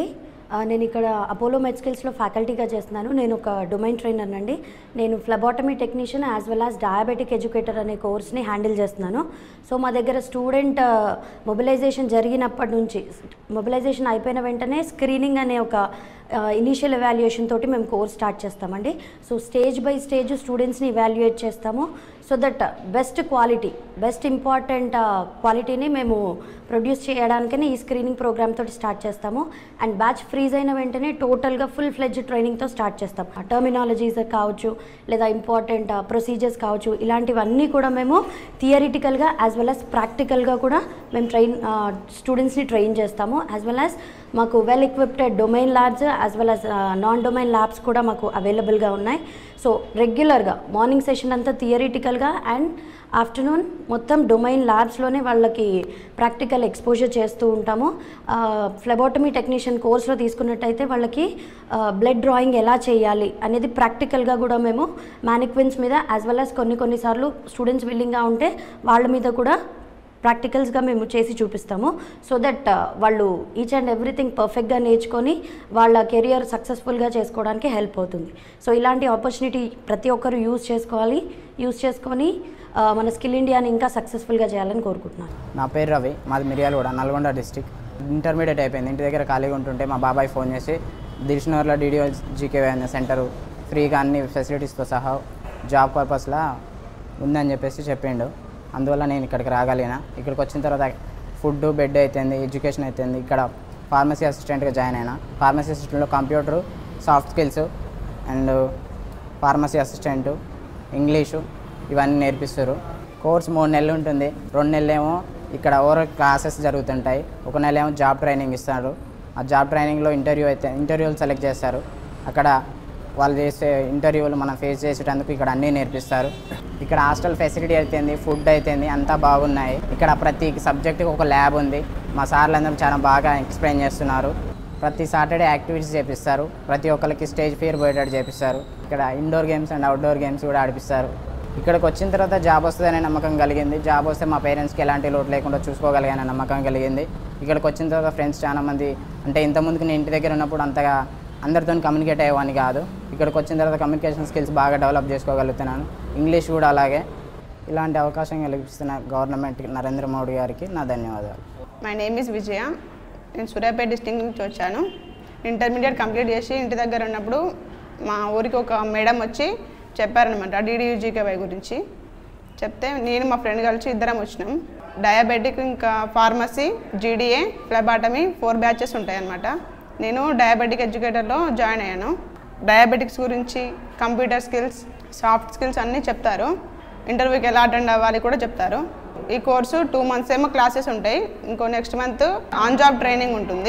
ఆ, నేను ఇక్కడ అపోలో మెడ్స్కిల్స్లో ఫ్యాకల్టీగా చేస్తున్నాను నేను ఒక డొమైన్ ట్రైనర్ అండి నేను phlebotomy technician as well as diabetic educator అనే కోర్స్ని హ్యాండిల్ చేస్తున్నాను సో మా దగ్గర స్టూడెంట్ మొబిలైజేషన్ జరిగినప్పటి నుంచి మొబిలైజేషన్ అయిపోయిన వెంటనే స్క్రీనింగ్ అనే ఒక ఇనీషియల్ ఎవాల్యుయేషన్ తోటి మేము కోర్స్ స్టార్ట్ చేస్తామండి సో స్టేజ్ బై స్టేజ్ స్టూడెంట్స్ని ఇవాల్యుయేట్ చేస్తాము so that best quality best important క్వాలిటీని మేము ప్రొడ్యూస్ చేయడానికని ఈ స్క్రీనింగ్ ప్రోగ్రామ్ తోటి స్టార్ట్ చేస్తాము అండ్ బ్యాచ్ ఫ్రీజ్ అయిన వెంటనే టోటల్గా ఫుల్ ఫ్లెడ్జ్ ట్రైనింగ్తో స్టార్ట్ చేస్తాం టర్మినాలజీస్ కావచ్చు లేదా ఇంపార్టెంట్ ప్రొసీజర్స్ కావచ్చు ఇలాంటివన్నీ కూడా మేము థియరిటికల్గా యాజ్ వెల్ యాజ్ ప్రాక్టికల్గా కూడా మేము ట్రైన్ స్టూడెంట్స్ని ట్రైన్ చేస్తాము యాజ్ వెల్ యాజ్ మాకు well equipped domain labs as well as non domain labs కూడా మాకు అవైలబుల్గా ఉన్నాయి సో రెగ్యులర్గా మార్నింగ్ సెషన్ అంతా థియరిటికల్గా అండ్ ఆఫ్టర్నూన్ మొత్తం డొమైన్ ల్యాబ్స్లోనే వాళ్ళకి ప్రాక్టికల్ ఎక్స్పోజర్ చేస్తూ ఉంటాము ఫ్లెబోటమీ టెక్నీషియన్ కోర్స్లో తీసుకున్నట్టయితే వాళ్ళకి బ్లడ్ డ్రాయింగ్ ఎలా చేయాలి అనేది ప్రాక్టికల్గా కూడా మేము మ్యానిక్విన్స్ మీద యాజ్ వెల్ యాజ్ కొన్ని కొన్నిసార్లు స్టూడెంట్స్ విల్లింగ్గా ఉంటే వాళ్ళ మీద కూడా ప్రాక్టికల్స్గా మేము చేసి చూపిస్తాము సో దట్ వాళ్ళు ఈచ్ అండ్ ఎవ్రీథింగ్ పర్ఫెక్ట్గా నేర్చుకొని వాళ్ళ కెరియర్ సక్సెస్ఫుల్గా చేసుకోవడానికి హెల్ప్ అవుతుంది సో ఇలాంటి ఆపర్చునిటీ ప్రతి ఒక్కరు యూజ్ చేసుకోవాలి యూజ్ చేసుకొని ఆ, మన స్కిల్ ఇండియాని ఇంకా సక్సెస్ఫుల్గా చేయాలని కోరుకుంటున్నాను నా పేరు రవి మాది మిర్యాలగూడ నల్గొండ డిస్టిక్ ఇంటర్మీడియట్ అయిపోయింది ఇంటి దగ్గర ఖాళీగా ఉంటుంటే మా బాబాయ్ ఫోన్ చేసి దిల్షనగర్లో డీడీఓ జీకేవై అనే సెంటర్ ఫ్రీగా అన్ని ఫెసిలిటీస్తో సహా జాబ్ పర్పస్లా ఉందని చెప్పేసి చెప్పిండు అందువల్ల నేను ఇక్కడికి రాగలిగిన ఇక్కడికి వచ్చిన తర్వాత ఫుడ్ బెడ్ అయితేంది ఎడ్యుకేషన్ అయితేంది ఇక్కడ ఫార్మసీ అసిస్టెంట్గా జాయిన్ అయినా ఫార్మసీ అసిస్టెంట్లో computer soft skills and pharmacy assistant English ఇవన్నీ నేర్పిస్తారు కోర్స్ మూడు నెలలు ఉంటుంది రెండు నెలలు ఏమో ఇక్కడ ఓవర్ క్లాసెస్ జరుగుతుంటాయి ఒక నెల ఏమో జాబ్ ట్రైనింగ్ ఇస్తారు ఆ జాబ్ ట్రైనింగ్లో ఇంటర్వ్యూ అయితే ఇంటర్వ్యూలు సెలెక్ట్ చేస్తారు అక్కడ వాళ్ళు చేసే ఇంటర్వ్యూలు మనం ఫేస్ చేసేటందుకు ఇక్కడ అన్నీ నేర్పిస్తారు ఇక్కడ హాస్టల్ ఫెసిలిటీ అయితేంది ఫుడ్ అయితేంది అంతా బాగున్నాయి ఇక్కడ ప్రతి సబ్జెక్టుకి ఒక ల్యాబ్ ఉంది మా సార్లు అందరూ చాలా బాగా ఎక్స్ప్లెయిన్ చేస్తున్నారు ప్రతి సాటర్డే యాక్టివిటీస్ చేపిస్తారు ప్రతి ఒక్కరికి స్టేజ్ ఫియర్ పోయేటట్టు చేపిస్తారు ఇక్కడ indoor games and outdoor games కూడా ఆడిపిస్తారు ఇక్కడికి వచ్చిన తర్వాత జాబ్ వస్తుందనే నమ్మకం కలిగింది జాబ్ వస్తే మా పేరెంట్స్కి ఎలాంటి లోటు లేకుండా చూసుకోగలిగానే నమ్మకం కలిగింది ఇక్కడికి వచ్చిన తర్వాత ఫ్రెండ్స్ చాలా మంది అంటే ఇంతకుముందుకు నేను ఇంటి దగ్గర ఉన్నప్పుడు అంతగా అందరితో కమ్యూనికేట్ అయ్యేవాడిని కాదు ఇక్కడికి వచ్చిన తర్వాత కమ్యూనికేషన్ స్కిల్స్ బాగా డెవలప్ చేసుకోగలుగుతున్నాను ఇంగ్లీష్ కూడా అలాగే ఇలాంటి అవకాశం కల్పిస్తున్న గవర్నమెంట్ నరేంద్ర మోడీ గారికి నా ధన్యవాదాలు మై నేమ్ ఇస్ విజయ నేను సూర్యాపేట డిస్టిక్ నుంచి వచ్చాను ఇంటర్మీడియట్ కంప్లీట్ చేసి ఇంటి దగ్గర ఉన్నప్పుడు మా ఊరికి ఒక మేడం వచ్చి చెప్పారనమాట డీడీయూజీకేవై గురించి చెప్తే నేను మా ఫ్రెండ్ కలిసి ఇద్దరం వచ్చినాం డయాబెటిక్ ఇంకా pharmacy GDA phlebotomy four batches ఉంటాయన్నమాట నేను డయాబెటిక్ ఎడ్యుకేటర్లో జాయిన్ అయ్యాను డయాబెటిక్స్ గురించి కంప్యూటర్ స్కిల్స్ సాఫ్ట్ స్కిల్స్ అన్నీ చెప్తారు ఇంటర్వ్యూకి ఎలా అటెండ్ అవ్వాలి కూడా చెప్తారు ఈ కోర్సు టూ మంత్స్ ఏమో క్లాసెస్ ఉంటాయి ఇంకో next month on job training ఉంటుంది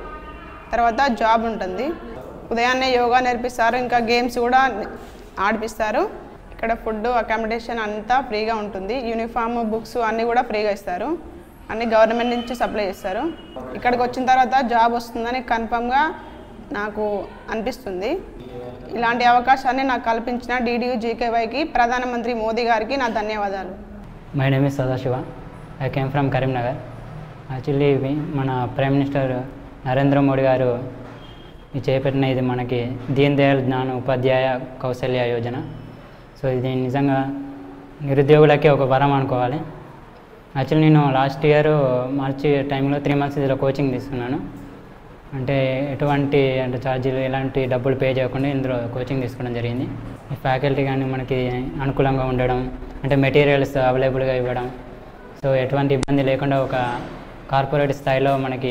తర్వాత జాబ్ ఉంటుంది ఉదయాన్నే యోగా నేర్పిస్తారు ఇంకా గేమ్స్ కూడా ఆడిపిస్తారు ఇక్కడ ఫుడ్ అకామిడేషన్ అంతా ఫ్రీగా ఉంటుంది యూనిఫామ్ బుక్స్ అన్నీ కూడా ఫ్రీగా ఇస్తారు అన్నీ గవర్నమెంట్ నుంచి సప్లై చేస్తారు ఇక్కడికి వచ్చిన తర్వాత జాబ్ వస్తుందని కన్ఫర్మ్గా నాకు అనిపిస్తుంది ఇలాంటి అవకాశాన్ని నాకు కల్పించిన డీడీయూ జీకేవైకి ప్రధానమంత్రి మోదీ గారికి నా ధన్యవాదాలు my name is Sadashiva I came from Karimnagar actually ఇవి మన ప్రైమ్ మినిస్టర్ నరేంద్ర మోడీ గారు ఇది చేపట్టిన ఇది మనకి దీన్ దయాళ్ జ్ఞాన ఉపాధ్యాయ కౌశల్య యోజన సో ఇది నిజంగా నిరుద్యోగులకి ఒక వరం అనుకోవాలి యాక్చువల్లీ నేను లాస్ట్ ఇయర్ మార్చి టైంలో త్రీ మంత్స్ ఇందులో కోచింగ్ తీసుకున్నాను అంటే ఎటువంటి అంటే ఛార్జీలు ఎలాంటి డబ్బులు పే చేయకుండా ఇందులో కోచింగ్ తీసుకోవడం జరిగింది ఈ ఫ్యాకల్టీ కానీ మనకి అనుకూలంగా ఉండడం అంటే మెటీరియల్స్ అవైలబుల్గా ఇవ్వడం సో ఎటువంటి ఇబ్బంది లేకుండా ఒక కార్పొరేట్ స్థాయిలో మనకి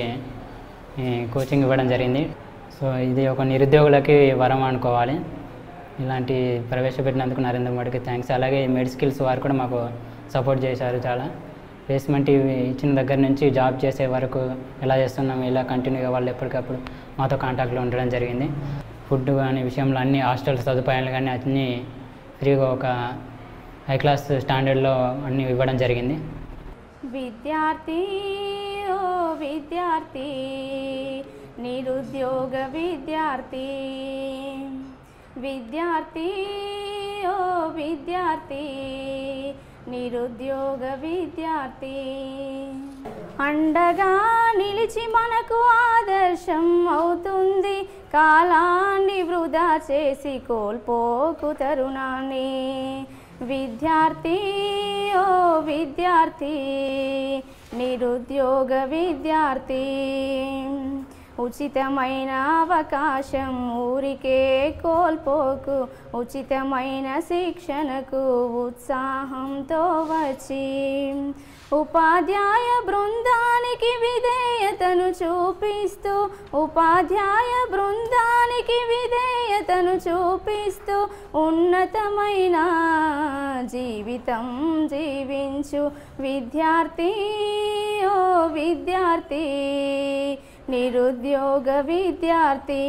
ఈ కోచింగ్ ఇవ్వడం జరిగింది సో ఇది ఒక నిరుద్యోగులకి వరం అనుకోవాలి ఇలాంటి ప్రవేశపెట్టినందుకు నరేంద్ర మోడీకి థ్యాంక్స్ అలాగే మెడ్ స్కిల్స్ వారు కూడా మాకు సపోర్ట్ చేశారు చాలా ప్లేస్మెంట్ ఇవి ఇచ్చిన దగ్గర నుంచి జాబ్ చేసే వరకు ఎలా చేస్తున్నాం ఇలా కంటిన్యూగా వాళ్ళు ఎప్పటికప్పుడు మాతో కాంటాక్ట్లో ఉండడం జరిగింది ఫుడ్ కానీ విషయంలో అన్ని హాస్టల్ సదుపాయాలు కానీ అన్నీ ఫ్రీగా ఒక హై క్లాస్ స్టాండర్డ్లో అన్నీ ఇవ్వడం జరిగింది విద్యార్థి ఓ విద్యార్థి నిరుద్యోగ విద్యార్థి విద్యార్థి ఓ విద్యార్థి నిరుద్యోగ విద్యార్థి అండగా నిలిచి మనకు ఆదర్శం అవుతుంది కాలాన్ని వృధా చేసి కోల్పోకు తరుణాన్ని విద్యార్థి ఓ విద్యార్థి నిరుద్యోగ విద్యార్థి ఉచితమైన అవకాశం ఊరికే కోల్పోకు ఉచితమైన శిక్షణకు ఉత్సాహంతో వచ్చి ఉపాధ్యాయ బృందానికి విధేయతను చూపిస్తూ ఉపాధ్యాయ బృందానికి విధేయతను చూపిస్తూ ఉన్నతమైన జీవితం జీవించు విద్యార్థి ఓ విద్యార్థి నిరుద్యోగ విద్యార్థి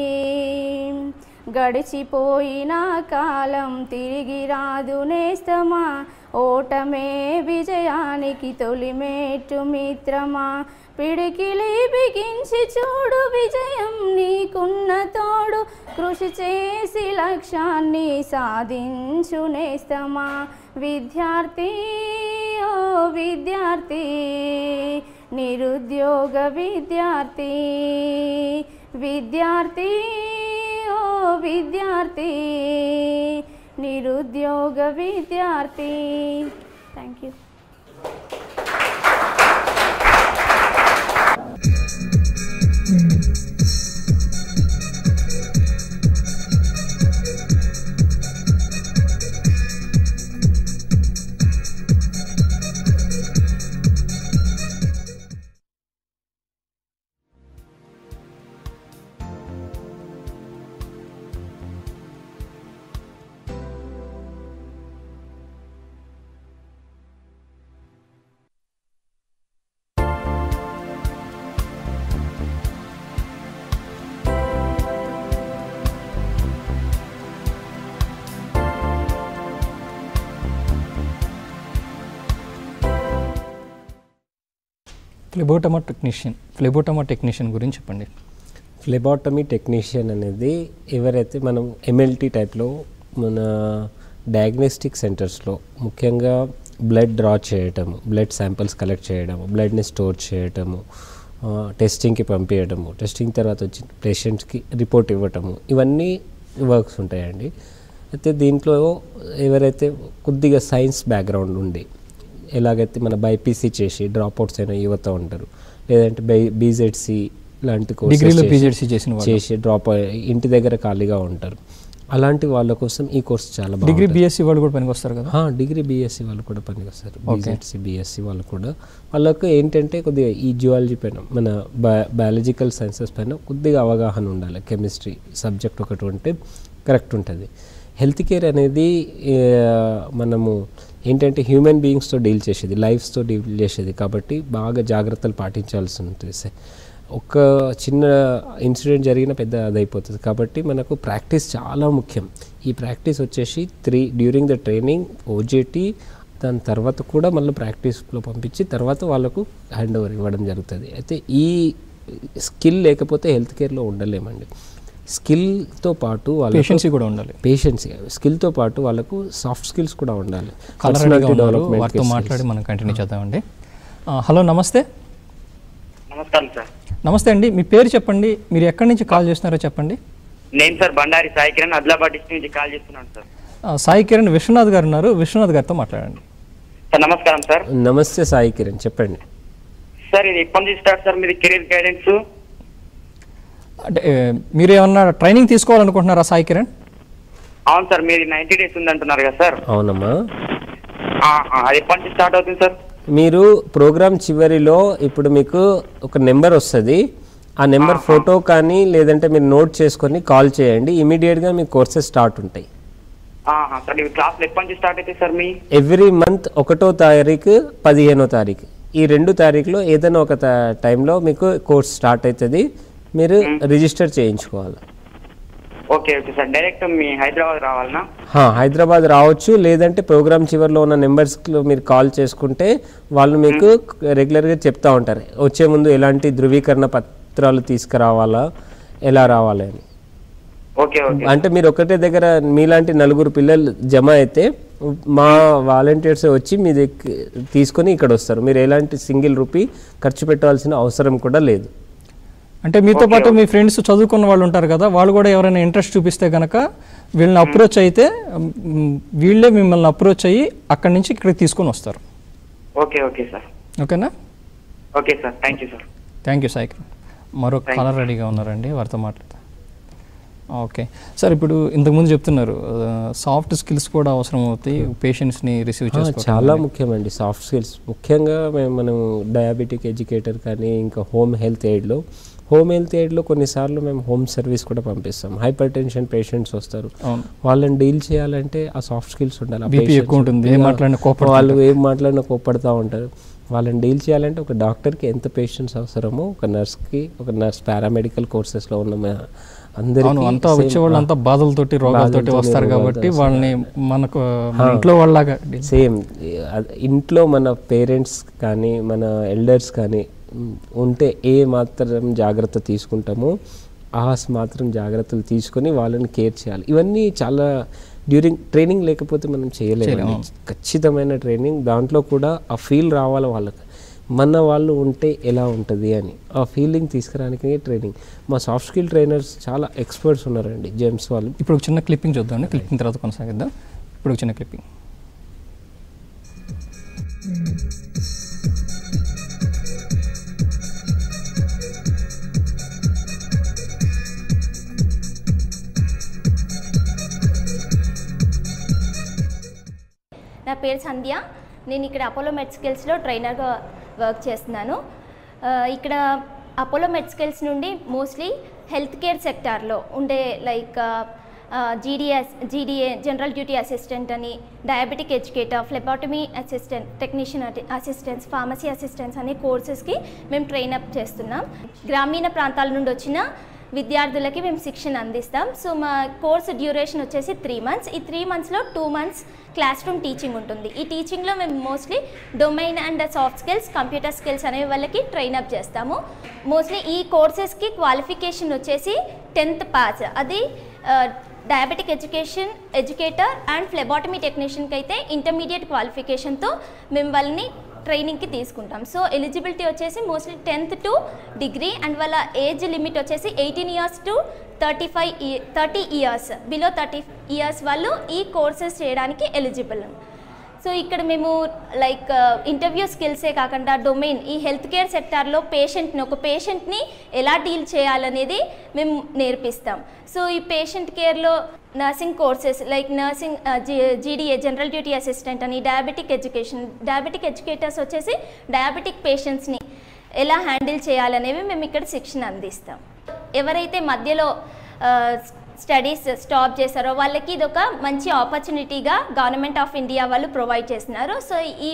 గడిచిపోయిన కాలం తిరిగి రాదు నేస్తమా ఓటమే విజయానికి తొలిమేటు మిత్రమా పిడికిలి బిగించి చూడు విజయం నీకున్న తోడు కృషి చేసి లక్ష్యాన్ని సాధించు నేస్తమా విద్యార్థి ఓ విద్యార్థి నిరుద్యోగ విద్యార్థి విద్యార్థి ఓ విద్యార్థి నిరుద్యోగ విద్యార్థి thank you phlebotomy technician phlebotomy technician గురించి చెప్పండి ఫ్లెబాటమీ టెక్నీషియన్ అనేది ఎవరైతే మనం ఎంఎల్టీ టైప్లో మన డయాగ్నోస్టిక్ సెంటర్స్లో ముఖ్యంగా బ్లడ్ డ్రా చేయటము బ్లడ్ శాంపిల్స్ కలెక్ట్ చేయడము బ్లడ్ని స్టోర్ చేయటము ఆ, టెస్టింగ్కి పంపించడము టెస్టింగ్ తర్వాత వచ్చి పేషెంట్స్కి రిపోర్ట్ ఇవ్వటము ఇవన్నీ వర్క్స్ ఉంటాయండి అయితే దీంట్లో ఎవరైతే కొద్దిగా సైన్స్ బ్యాక్గ్రౌండ్ ఉండి ఎలాగైతే మన బైపీసీ చేసి డ్రాప్ అవుట్స్ అయిన యువత ఉంటారు లేదంటే బై బీజెడ్సీ లాంటి courses డిగ్రీలో చేసి- PZC చేసిన వాళ్ళు. చేసి డ్రాప్ ఇంటి దగ్గర ఖాళీగా ఉంటారు అలాంటి వాళ్ళ కోసం ఈ కోర్స్ చాలా డిగ్రీ బాగుంటుంది. బీఎస్సీ వాళ్ళు కూడా పనికి వస్తారు కదా ఆ, డిగ్రీ బీఎస్సీ వాళ్ళు కూడా పనికొస్తారు Okay. బీజెడ్సీ బీఎస్సీ వాళ్ళు కూడా వాళ్ళకు ఏంటంటే కొద్దిగా ఈ జియాలజీ పైన మన బయాలజికల్ సైన్సెస్ పైన కొద్దిగా అవగాహన ఉండాలి కెమిస్ట్రీ సబ్జెక్ట్ ఒకటి ఉంటే కరెక్ట్ ఉంటుంది హెల్త్ కేర్ అనేది ఏ, మనము ఏంటంటే హ్యూమన్ బీయింగ్స్తో డీల్ చేసేది లైఫ్స్తో డీల్ చేసేది కాబట్టి బాగా జాగ్రత్తలు పాటించాల్సి ఉంటుంది సార్ ఒక చిన్న ఇన్సిడెంట్ జరిగిన పెద్ద అదైపోతుంది కాబట్టి మనకు ప్రాక్టీస్ చాలా ముఖ్యం ఈ ప్రాక్టీస్ వచ్చేసి three during the training OJT దాని తర్వాత కూడా మళ్ళీ ప్రాక్టీస్లో పంపించి తర్వాత వాళ్ళకు హ్యాండ్ ఓవర్ ఇవ్వడం జరుగుతుంది అయితే ఈ స్కిల్ లేకపోతే హెల్త్ కేర్లో ఉండలేమండి స్కిల్తో పాటు Patience కూడా ఉండాలి. పేషెన్సీ స్కిల్తో పాటు వాళ్ళకు సాఫ్ట్ స్కిల్స్ కూడా ఉండాలి కలర్ Personality ఉన్నారు development వారితో skills. మాట్లాడి మనం కంటిన్యూ చేద్దామండి ఆ, హలో నమస్తే నమస్కారం సార్ నమస్తే అండి మీ పేరు చెప్పండి మీరు ఎక్కడి నుంచి కాల్ చేస్తున్నారో చెప్పండి నేను సార్ బండారి సాయి కిరణ్ ఆదిలాబాద్ డిస్ట్రిక్ట్ నుంచి కాల్ చేస్తున్నాను సార్ ఆ, సాయి కిరణ్ విశ్వనాథ్ గారు ఉన్నారు విశ్వనాథ్ గారితో మాట్లాడండి సార్ నమస్కారం సార్ నమస్తే సాయి కిరణ్ చెప్పండి సార్ ఇది ఎప్పటి నుంచి స్టార్ట్ సార్ మీది కెరీర్ గైడెన్స్ అంటే ఏ, మీరు ఏమన్నా ట్రైనింగ్ తీసుకోవాలనుకుంటున్నారా సాయి కిరణ్ అవును సార్ మీది నైన్టీ డేస్ ఉంది అంటున్నారు కదా సార్ అవునమ్మా ఆ, ఆ, అది ఎప్పటి నుంచి స్టార్ట్ అవుతుంది సార్ మీరు ప్రోగ్రామ్ చివరిలో ఇప్పుడు మీకు ఒక నెంబర్ వస్తుంది ఆ నెంబర్ ఫోటో కానీ లేదంటే మీరు నోట్ చేసుకొని కాల్ చేయండి ఇమీడియట్గా మీ కోర్సెస్ స్టార్ట్ ఉంటాయి ఆహా, సార్ ఇవి క్లాసులు ఎప్పటి నుంచి స్టార్ట్ అవుతాయి సార్ మీ ఎవ్రీ మంత్ ఒకటో తారీఖు పదిహేనో తారీఖు ఈ రెండు తారీఖులో ఏదైనా ఒక తా- టైంలో మీకు కోర్స్ స్టార్ట్ అవుతుంది మీరు రిజిస్టర్ చేయించుకోవాలి ఓకే ఓకే సార్ డైరెక్ట్ మీ హైదరాబాద్ రావాలనా హా, హైదరాబాద్ రావచ్చు లేదంటే ప్రోగ్రామ్ చివరిలో ఉన్న నెంబర్స్లో మీరు కాల్ చేసుకుంటే వాళ్ళు మీకు రెగ్యులర్గా చెప్తా ఉంటారు వచ్చే ముందు ఎలాంటి ధృవీకరణ పత్రాలు తీసుకురావాలా ఎలా రావాలి అని ఓకే ఓకే అంటే మీరు ఒకటే దగ్గర మీలాంటి నలుగురు పిల్లలు జమ అయితే మా వాలంటీర్స్ వచ్చి మీ దగ్గర తీసుకొని ఇక్కడ వస్తారు మీరు ఎలాంటి సింగిల్ రూపీ ఖర్చు పెట్టాల్సిన అవసరం కూడా లేదు అంటే మీతో పాటు మీ ఫ్రెండ్స్ చదువుకున్న వాళ్ళు ఉంటారు కదా వాళ్ళు కూడా ఎవరైనా ఇంట్రెస్ట్ చూపిస్తే కనుక వీళ్ళని అప్రోచ్ అయితే మ్, వీళ్ళే మిమ్మల్ని అప్రోచ్ అయ్యి అక్కడి నుంచి ఇక్కడికి తీసుకొని వస్తారు ఓకే ఓకే సార్ ఓకేనా okay sir thank you sir thank you Sai మరో Thank కాలర్ రెడీగా ఉన్నారండి వారితో మాట్లాడతా ఓకే సార్ ఇప్పుడు ఇంతకుముందు చెప్తున్నారు సాఫ్ట్ స్కిల్స్ కూడా అవసరం అవుతాయి పేషెంట్స్ని రిసీవ్ ఆ, చేసుకోవడం చాలా అనేది. ముఖ్యమండి సాఫ్ట్ స్కిల్స్ ముఖ్యంగా మేము మనం డయాబెటిక్ ఎడ్యుకేటర్ కానీ ఇంకా హోమ్ హెల్త్ ఎయిడ్లో హోమ్ హెల్త్ ఎయిడ్లో కొన్నిసార్లు మేము హోమ్ సర్వీస్ కూడా పంపిస్తాం హైపర్ టెన్షన్ పేషెంట్స్ వస్తారు అవును. వాళ్ళని డీల్ చేయాలంటే ఆ సాఫ్ట్ స్కిల్స్ ఉండాలి ఆ BP patients ఎక్కువ ఉంటుంది, ఏం ఇలా మాట్లాడినా కోప్పడుతుంటారు. వాళ్ళు ఏం మాట్లాడినా కోప్పడుతూ ఉంటారు వాళ్ళని డీల్ చేయాలంటే ఒక డాక్టర్కి ఎంత పేషెంట్స్ అవసరమో ఒక నర్స్కి ఒక నర్స్ పారామెడికల్ కోర్సెస్లో ఉన్న మా అందరికీ అవును అంతా same- వచ్చేవాళ్ళు అంతా బాధలతోటి రోగాలతోటి బాధలతోని, వస్తారు కాబట్టి రోగాలతో వాళ్ళని మనకు మన ఇంట్లో వాళ్ళలాగా సేమ్ ఇంట్లో మన పేరెంట్స్ కానీ మన ఎల్డర్స్ కానీ ఉమ్, ఉంటే ఏ మాత్రం జాగ్రత్త తీసుకుంటామో ఆ మాత్రం జాగ్రత్తలు తీసుకొని వాళ్ళని కేర్ చేయాలి ఇవన్నీ చాలా డ్యూరింగ్ ట్రైనింగ్ లేకపోతే మనం చేయలేము చేయలేము. ఖచ్చితమైన ట్రైనింగ్ దాంట్లో కూడా ఆ ఫీల్ రావాలి వాళ్ళకి మన వాళ్ళు ఉంటే ఎలా ఉంటుంది అని ఆ ఫీలింగ్ తీసుకురానికి ట్రైనింగ్ మా సాఫ్ట్ స్కిల్ ట్రైనర్స్ చాలా ఎక్స్పర్ట్స్ ఉన్నారండి జెమ్స్ వాళ్ళు ఇప్పుడు ఒక చిన్న క్లిప్పింగ్ చూద్దామండి క్లిప్పింగ్ తర్వాత కొనసాగిద్దాం ఇప్పుడు ఒక చిన్న క్లిప్పింగ్ నా పేరు సంధ్య నేను ఇక్కడ అపోలో మెడ్స్కిల్స్లో ట్రైనర్గా వర్క్ చేస్తున్నాను ఆ, ఇక్కడ అపోలో మెడ్స్కిల్స్ నుండి మోస్ట్లీ హెల్త్ కేర్ సెక్టార్లో ఉండే like GDS GDA general duty assistant అని diabetic educator phlebotomy assistant technician assistants pharmacy assistants అనే కోర్సెస్కి మేము ట్రైన్ అప్ చేస్తున్నాం గ్రామీణ ప్రాంతాల నుండి వచ్చిన విద్యార్థులకి మేము శిక్షణ అందిస్తాం సో మా కోర్స్ డ్యూరేషన్ వచ్చేసి త్రీ మంత్స్ ఈ త్రీ మంత్స్లో two months classroom teaching ఉంటుంది ఈ టీచింగ్లో మేము mostly domain and soft skills computer skills అనే వాళ్ళకి ట్రైన్ అప్ చేస్తాము మోస్ట్లీ ఈ కోర్సెస్కి క్వాలిఫికేషన్ వచ్చేసి టెన్త్ పాస్ అది diabetic education educator and phlebotomy టెక్నీషియన్కి అయితే ఇంటర్మీడియట్ క్వాలిఫికేషన్తో మేము వాళ్ళని ట్రైనింగ్కి తీసుకుంటాం సో ఎలిజిబిలిటీ వచ్చేసి mostly tenth to degree and వాళ్ళ ఏజ్ లిమిట్ వచ్చేసి eighteen years to thirty five thirty years below thirty years వాళ్ళు ఈ కోర్సెస్ చేయడానికి ఎలిజిబుల్ సో ఇక్కడ మేము లైక్ ఇంటర్వ్యూ స్కిల్సే కాకుండా డొమైన్ ఈ హెల్త్ కేర్ సెక్టార్లో పేషెంట్ని ఒక పేషెంట్ని ఎలా డీల్ చేయాలనేది మేము నేర్పిస్తాం సో ఈ పేషెంట్ కేర్లో nursing courses like nursing GDA general duty assistant అని డయాబెటిక్ ఎడ్యుకేషన్ డయాబెటిక్ ఎడ్యుకేటర్స్ వచ్చేసి డయాబెటిక్ పేషెంట్స్ని ఎలా హ్యాండిల్ చేయాలనేవి మేము ఇక్కడ శిక్షణ అందిస్తాం ఎవరైతే మధ్యలో స్టడీస్ స్టాప్ చేశారో వాళ్ళకి ఇది ఒక మంచి ఆపర్చునిటీగా గవర్నమెంట్ ఆఫ్ ఇండియా వాళ్ళు ప్రొవైడ్ చేస్తున్నారు సో ఈ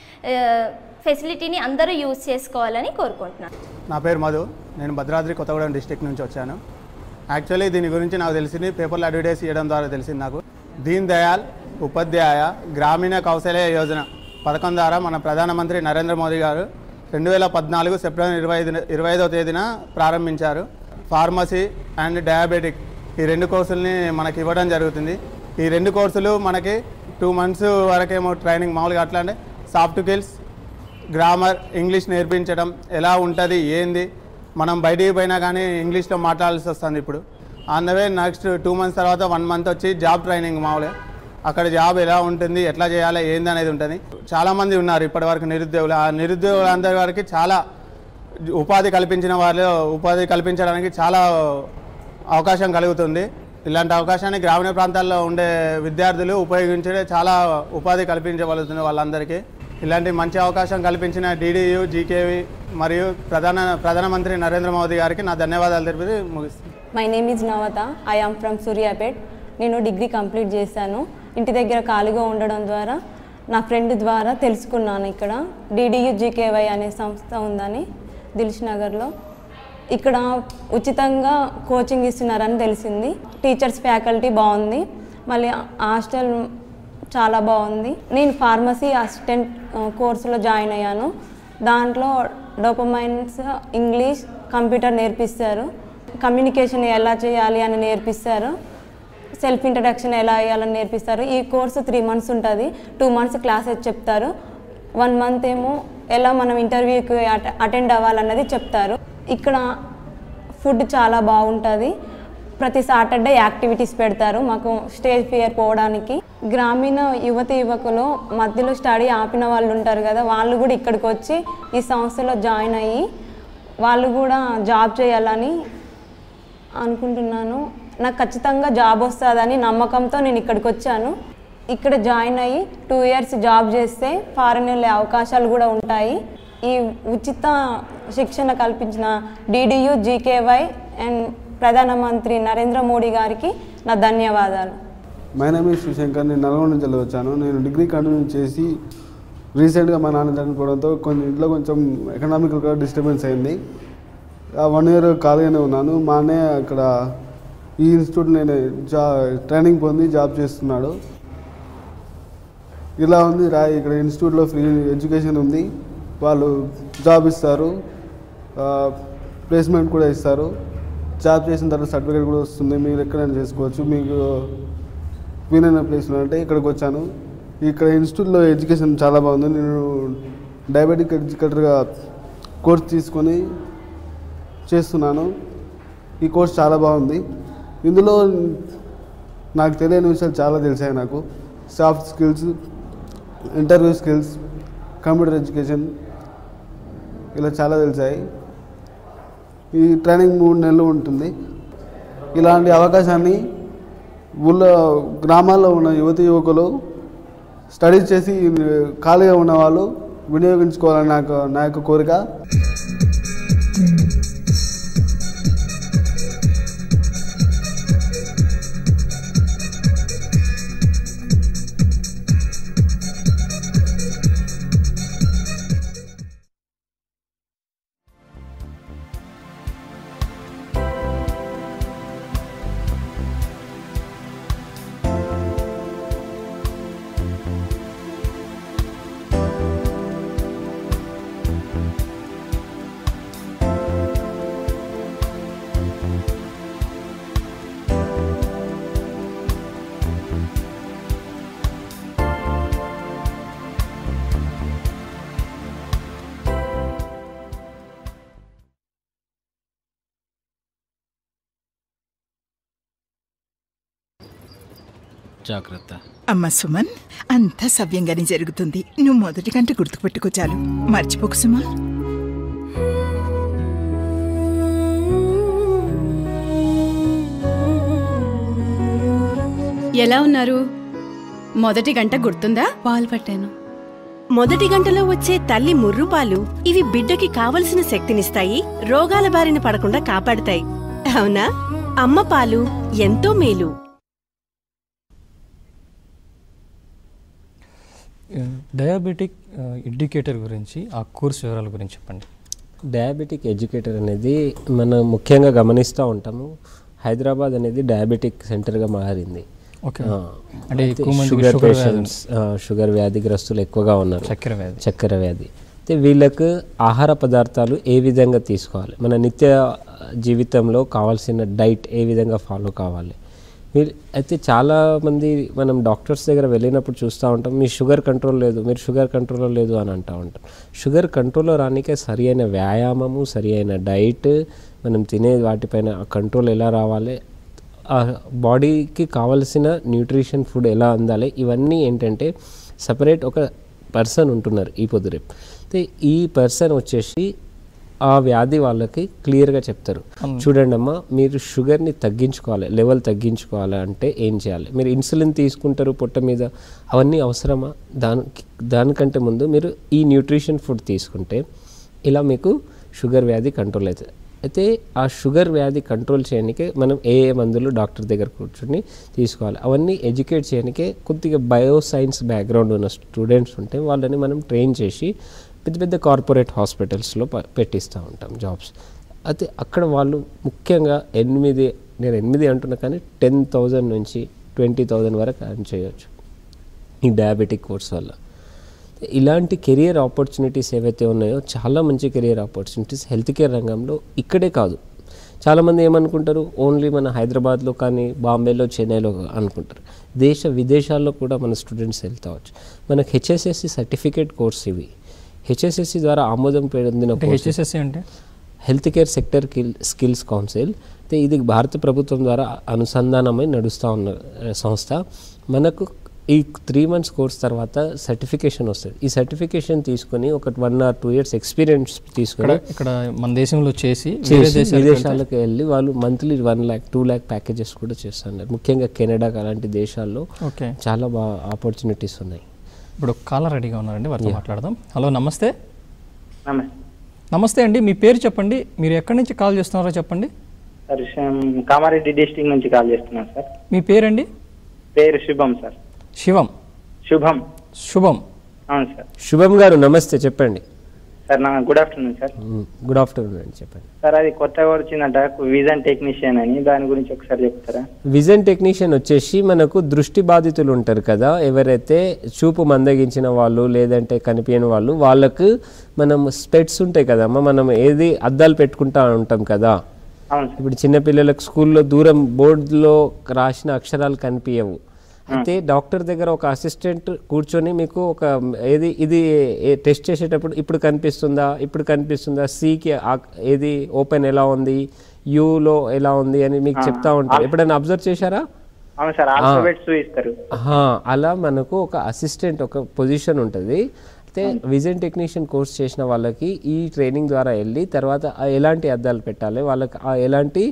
ఫెసిలిటీని అందరూ యూజ్ చేసుకోవాలని కోరుకుంటున్నాను నా పేరు మధు నేను భద్రాద్రి కొత్తగూడెం డిస్టిక్ నుంచి వచ్చాను యాక్చువల్లీ దీని గురించి నాకు తెలిసింది పేపర్లో అడ్వర్టైజ్ చేయడం ద్వారా తెలిసింది నాకు దీన్ దయాల్ ఉపాధ్యాయ గ్రామీణ కౌశల్య యోజన పథకం ద్వారా మన ప్రధానమంత్రి నరేంద్ర మోదీ గారు రెండు వేల పద్నాలుగు సెప్టెంబర్ ఇరవై ఐదు ఇరవై ఐదవ తేదీన ప్రారంభించారు ఫార్మసీ అండ్ డయాబెటిక్ ఈ రెండు కోర్సుల్ని మనకి ఇవ్వడం జరుగుతుంది ఈ రెండు కోర్సులు మనకి టూ మంత్స్ వరకేమో ట్రైనింగ్ మామూలుగా అట్లా అంటే సాఫ్ట్ స్కిల్స్ గ్రామర్ ఇంగ్లీష్ నేర్పించడం ఎలా ఉంటుంది ఏంది మనం బయటికి పోయినా కానీ ఇంగ్లీష్లో మాట్లాడాల్సి వస్తుంది ఇప్పుడు on the way next two months తర్వాత వన్ మంత్ వచ్చి జాబ్ ట్రైనింగ్ మామూలుగా అక్కడ జాబ్ ఎలా ఉంటుంది ఎట్లా చేయాలి ఏంది అనేది ఉంటుంది చాలామంది ఉన్నారు ఇప్పటివరకు నిరుద్యోగులు ఆ నిరుద్యోగులందరి వారికి చాలా ఉపాధి కల్పించిన వాళ్ళు ఉపాధి కల్పించడానికి చాలా అవకాశం కలుగుతుంది ఇలాంటి అవకాశాన్ని గ్రామీణ ప్రాంతాల్లో ఉండే విద్యార్థులు ఉపయోగించే చాలా ఉపాధి కల్పించగలుగుతుంది వాళ్ళందరికీ ఇలాంటి మంచి అవకాశం కల్పించిన డీడీయూ జీకేవి మరియు ప్రధాన ప్రధానమంత్రి నరేంద్ర మోదీ గారికి నా ధన్యవాదాలు తెలిపి ముగిస్తాను my name is Navatha I am from Suryapet నేను డిగ్రీ కంప్లీట్ చేశాను ఇంటి దగ్గర ఖాళీగా ఉండడం ద్వారా నా ఫ్రెండ్ ద్వారా తెలుసుకున్నాను ఇక్కడ డిడియు జీకేవై అనే సంస్థ ఉందని దిల్ష్ నగర్లో ఇక్కడ ఉచితంగా కోచింగ్ ఇస్తున్నారని తెలిసింది టీచర్స్ ఫ్యాకల్టీ బాగుంది మళ్ళీ హాస్టల్ చాలా బాగుంది నేను ఫార్మసీ అసిస్టెంట్ కోర్సులో జాయిన్ అయ్యాను దాంట్లో డోపమైన్స్ ఇంగ్లీష్ కంప్యూటర్ నేర్పిస్తారు కమ్యూనికేషన్ ఎలా చేయాలి అని నేర్పిస్తారు సెల్ఫ్ ఇంట్రడక్షన్ ఎలా వేయాలని నేర్పిస్తారు ఈ కోర్సు త్రీ మంత్స్ ఉంటుంది టూ మంత్స్ క్లాసెస్ చెప్తారు వన్ మంత్ ఏమో ఎలా మనం ఇంటర్వ్యూకి అటెండ్ అవ్వాలన్నది చెప్తారు ఇక్కడ ఫుడ్ చాలా బాగుంటుంది ప్రతి సాటర్డే యాక్టివిటీస్ పెడతారు మాకు స్టేజ్ ఫియర్ పోవడానికి గ్రామీణ యువతి యువకులు మధ్యలో స్టడీ ఆపిన వాళ్ళు ఉంటారు కదా వాళ్ళు కూడా ఇక్కడికి వచ్చి ఈ సంస్థలో జాయిన్ అయ్యి వాళ్ళు కూడా జాబ్ చేయాలని అనుకుంటున్నాను నాకు ఖచ్చితంగా జాబ్ వస్తుందని నమ్మకంతో నేను ఇక్కడికి వచ్చాను ఇక్కడ జాయిన్ అయ్యి టూ ఇయర్స్ జాబ్ చేస్తే ఫారెన్ వెళ్ళే అవకాశాలు కూడా ఉంటాయి ఈ ఉచిత శిక్షణ కల్పించిన డిడియు జీకేవై అండ్ ప్రధానమంత్రి నరేంద్ర మోడీ గారికి నా ధన్యవాదాలు మై నేమ్ ఈస్ శివశంకర్ నేను నల్గొండ నుంచి వెళ్ళి వచ్చాను నేను డిగ్రీ కంటిన్యూ చేసి రీసెంట్గా మా నాన్న చనిపోవడంతో కొంచెం ఇంట్లో కొంచెం ఎకనామికల్గా డిస్టర్బెన్స్ అయింది ఆ వన్ ఇయర్ ఖాళీగానే ఉన్నాను మా అన్నయ్య ఇక్కడ ఈ ఇన్స్టిట్యూట్ నేను జా ట్రైనింగ్ పొంది జాబ్ చేస్తున్నాడు ఇలా ఉంది రా ఇక్కడ ఇన్స్టిట్యూట్లో ఫ్రీ ఎడ్యుకేషన్ ఉంది వాళ్ళు జాబ్ ఇస్తారు ప్లేస్మెంట్ కూడా ఇస్తారు జాబ్ చేసిన తర్వాత సర్టిఫికేట్ కూడా వస్తుంది మీరు ఎక్కడైనా చేసుకోవచ్చు మీకు వీలైన ప్లేస్లో అంటే ఇక్కడికి వచ్చాను ఇక్కడ ఇన్స్టిట్యూట్లో ఎడ్యుకేషన్ చాలా బాగుంది నేను డయాబెటిక్ ఎడ్యుకేటర్గా కోర్స్ తీసుకొని చేస్తున్నాను ఈ కోర్స్ చాలా బాగుంది ఇందులో నాకు తెలియని విషయాలు చాలా తెలిసాయి నాకు soft skills interview skills computer education ఇలా చాలా తెలిసాయి ఈ ట్రైనింగ్ మూడు నెలలు ఉంటుంది ఇలాంటి అవకాశాన్ని ఊళ్ళో గ్రామాల్లో ఉన్న యువతి యువకులు స్టడీ చేసి ఖాళీగా ఉన్న వాళ్ళు వినియోగించుకోవాలని నాకు నా యొక్క కోరిక జాగ్రత్త అమ్మ సుమన్ అంతా సవ్యంగానే జరుగుతుంది నువ్వు మొదటి గంట గుర్తుపెట్టుకో చాలు మర్చిపోకు సుమా ఎలా ఉన్నారు మొదటి గంట గుర్తుందా పాలు పట్టాను మొదటి గంటలో వచ్చే తల్లి ముర్రుపాలు ఇవి బిడ్డకి కావలసిన శక్తినిస్తాయి రోగాల బారిన పడకుండా కాపాడతాయి అవునా అమ్మ పాలు ఎంతో మేలు డయాబెటిక్ ఎడ్యుకేటర్ గురించి ఆ కోర్స్ వివరాల గురించి చెప్పండి డయాబెటిక్ ఎడ్యుకేటర్ అనేది మనం ముఖ్యంగా గమనిస్తూ ఉంటాము హైదరాబాద్ అనేది డయాబెటిక్ సెంటర్గా మారింది ఓకే. ఆ, అంటే అయితే ఎక్కువ మందికి షుగర్ షుగర్ పేషెంట్స్ షుగర్ వ్యాధిగ్రస్తులు ఎక్కువగా ఉన్నారు చక్కెర వ్యాధి. చక్కెర వ్యాధి అయితే వీళ్ళకు ఆహార పదార్థాలు ఏ విధంగా తీసుకోవాలి మన నిత్య జీవితంలో కావాల్సిన డైట్ ఏ విధంగా ఫాలో కావాలి మీరు అయితే చాలామంది మనం డాక్టర్స్ దగ్గర వెళ్ళినప్పుడు చూస్తూ ఉంటాం మీ షుగర్ కంట్రోల్ లేదు మీరు షుగర్ కంట్రోల్లో లేదు అని అంటూ ఉంటాం షుగర్ కంట్రోల్లో రానికే సరి అయిన వ్యాయామము సరి అయిన డైట్ మనం తినే వాటిపైన కంట్రోల్ ఎలా రావాలి ఆ బాడీకి కావలసిన న్యూట్రిషన్ ఫుడ్ ఎలా అందాలి ఇవన్నీ ఏంటంటే సపరేట్ ఒక పర్సన్ ఉంటున్నారు ఈ పొద్దు రేపు అయితే ఈ పర్సన్ వచ్చేసి ఆ వ్యాధి వాళ్ళకి క్లియర్గా చెప్తారు అవును. చూడండి అమ్మా మీరు షుగర్ని తగ్గించుకోవాలి లెవెల్ తగ్గించుకోవాలి అంటే ఏం చేయాలి మీరు ఇన్సులిన్ తీసుకుంటారు పొట్ట మీద అవన్నీ అవసరమా దానికి దానికంటే ముందు మీరు ఈ న్యూట్రిషన్ ఫుడ్ తీసుకుంటే ఇలా మీకు షుగర్ వ్యాధి కంట్రోల్ అవుతుంది అయితే ఆ షుగర్ వ్యాధి కంట్రోల్ చేయడానికే మనం ఏ ఏ మందులు డాక్టర్ దగ్గర కూర్చొని తీసుకోవాలి అవన్నీ ఎడ్యుకేట్ చేయడానికే కొద్దిగా బయో సైన్స్ బ్యాక్గ్రౌండ్ ఉన్న స్టూడెంట్స్ ఉంటే వాళ్ళని మనం ట్రైన్ చేసి పెద్ద పెద్ద కార్పొరేట్ హాస్పిటల్స్లో ప- పెట్టిస్తూ ఉంటాం జాబ్స్ అయితే అక్కడ వాళ్ళు ముఖ్యంగా ఎనిమిది నేను ఎనిమిది అంటున్నా కానీ టెన్ థౌజండ్ నుంచి ట్వంటీ థౌజండ్ వరకు ఎర్న్ చేయొచ్చు ఈ డయాబెటిక్ కోర్స్ వల్ల ఇలాంటి కెరియర్ ఆపర్చునిటీస్ ఏవైతే ఉన్నాయో చాలా మంచి కెరియర్ ఆపర్చునిటీస్ హెల్త్ కేర్ రంగంలో ఇక్కడే కాదు చాలామంది ఏమనుకుంటారు ఓన్లీ మన హైదరాబాద్లో కానీ బాంబేలో చెన్నైలో అనుకుంటారు దేశ విదేశాల్లో కూడా మన స్టూడెంట్స్ వెళ్తావచ్చు మనకు హెచ్ఎస్ఎస్సి సర్టిఫికేట్ కోర్స్ ఇవి హెచ్ఎస్ఎస్సి ద్వారా ఆమోదం పొందిన అంటే కోర్సు. HSSC అంటే? Health care sector kill skills council అయితే ఇది భారత ప్రభుత్వం ద్వారా అనుసంధానమై నడుస్తూ ఉన్న ఆ, సంస్థ మనకు ఈ త్రీ మంత్స్ కోర్స్ తర్వాత సర్టిఫికేషన్ వస్తుంది ఈ సర్టిఫికేషన్ తీసుకొని ఒక one or two years experience తీసుకొని ఇక్కడ ఇక్కడ మన దేశంలో చేసి వేరే చేసి దేశాలకు వెళ్తే- విదేశాలకు వెళ్ళి వాళ్ళు monthly one lakh two lakh packages కూడా చేస్తున్నారు ముఖ్యంగా కెనడా అలాంటి దేశాల్లో ఓకే. చాలా బాగా ఆపర్చునిటీస్ ఉన్నాయి ఇప్పుడు కాలర్ రెడీగా ఉన్నారండి వారితో Yeah. మాట్లాడదాం హలో నమస్తే నమస్తే నమస్తే అండి మీ పేరు చెప్పండి మీరు ఎక్కడి నుంచి కాల్ చేస్తున్నారో చెప్పండి సార్ శం- కామారెడ్డి డిస్టిక్ నుంచి కాల్ చేస్తున్నాను సార్ మీ పేరండి పేరు శుభం సార్ శివం శుభం శుభం అవును సార్ శుభం గారు నమస్తే చెప్పండి సార్ నా good afternoon sir good afternoon అండి చెప్పండి సార్ అది కొత్తగా వచ్చిందంట విజన్ టెక్నీషియన్ అని దాని గురించి ఒకసారి చెప్తారా విజన్ టెక్నీషియన్ వచ్చేసి మనకు దృష్టి బాధితులు ఉంటారు కదా ఎవరైతే చూపు మందగించిన వాళ్ళు లేదంటే కనిపించని వాళ్ళు వాళ్ళకు మనం స్పెట్స్ ఉంటాయి కదమ్మా మనం ఏది అద్దాలు పెట్టుకుంటా ఉంటాం కదా అవును ఇప్పుడు చిన్నపిల్లలకు స్కూల్లో దూరం బోర్డులో రాసిన అక్షరాలు కనిపించవు అయితే డాక్టర్ దగ్గర ఒక అసిస్టెంట్ కూర్చొని మీకు ఒక ఏది ఇది టెస్ట్ చేసేటప్పుడు ఇప్పుడు కనిపిస్తుందా ఇప్పుడు కనిపిస్తుందా సికి ఏది ఓపెన్ ఎలా ఉంది యూలో ఎలా ఉంది అని మీకు ఆ, చెప్తా ఉంటారు ఎప్పుడైనా అబ్జర్వ్ చేశారా అవును సార్ ఆల్ఫాబెట్స్ ఇస్తారు ఆహా, అలా మనకు ఒక అసిస్టెంట్ ఒక పొజిషన్ ఉంటుంది అయితే విజన్ టెక్నీషియన్ కోర్స్ చేసిన వాళ్ళకి ఈ ట్రైనింగ్ ద్వారా వెళ్ళి తర్వాత ఆ ఎలాంటి అద్దాలు పెట్టాలి వాళ్ళకి ఆ ఎలాంటి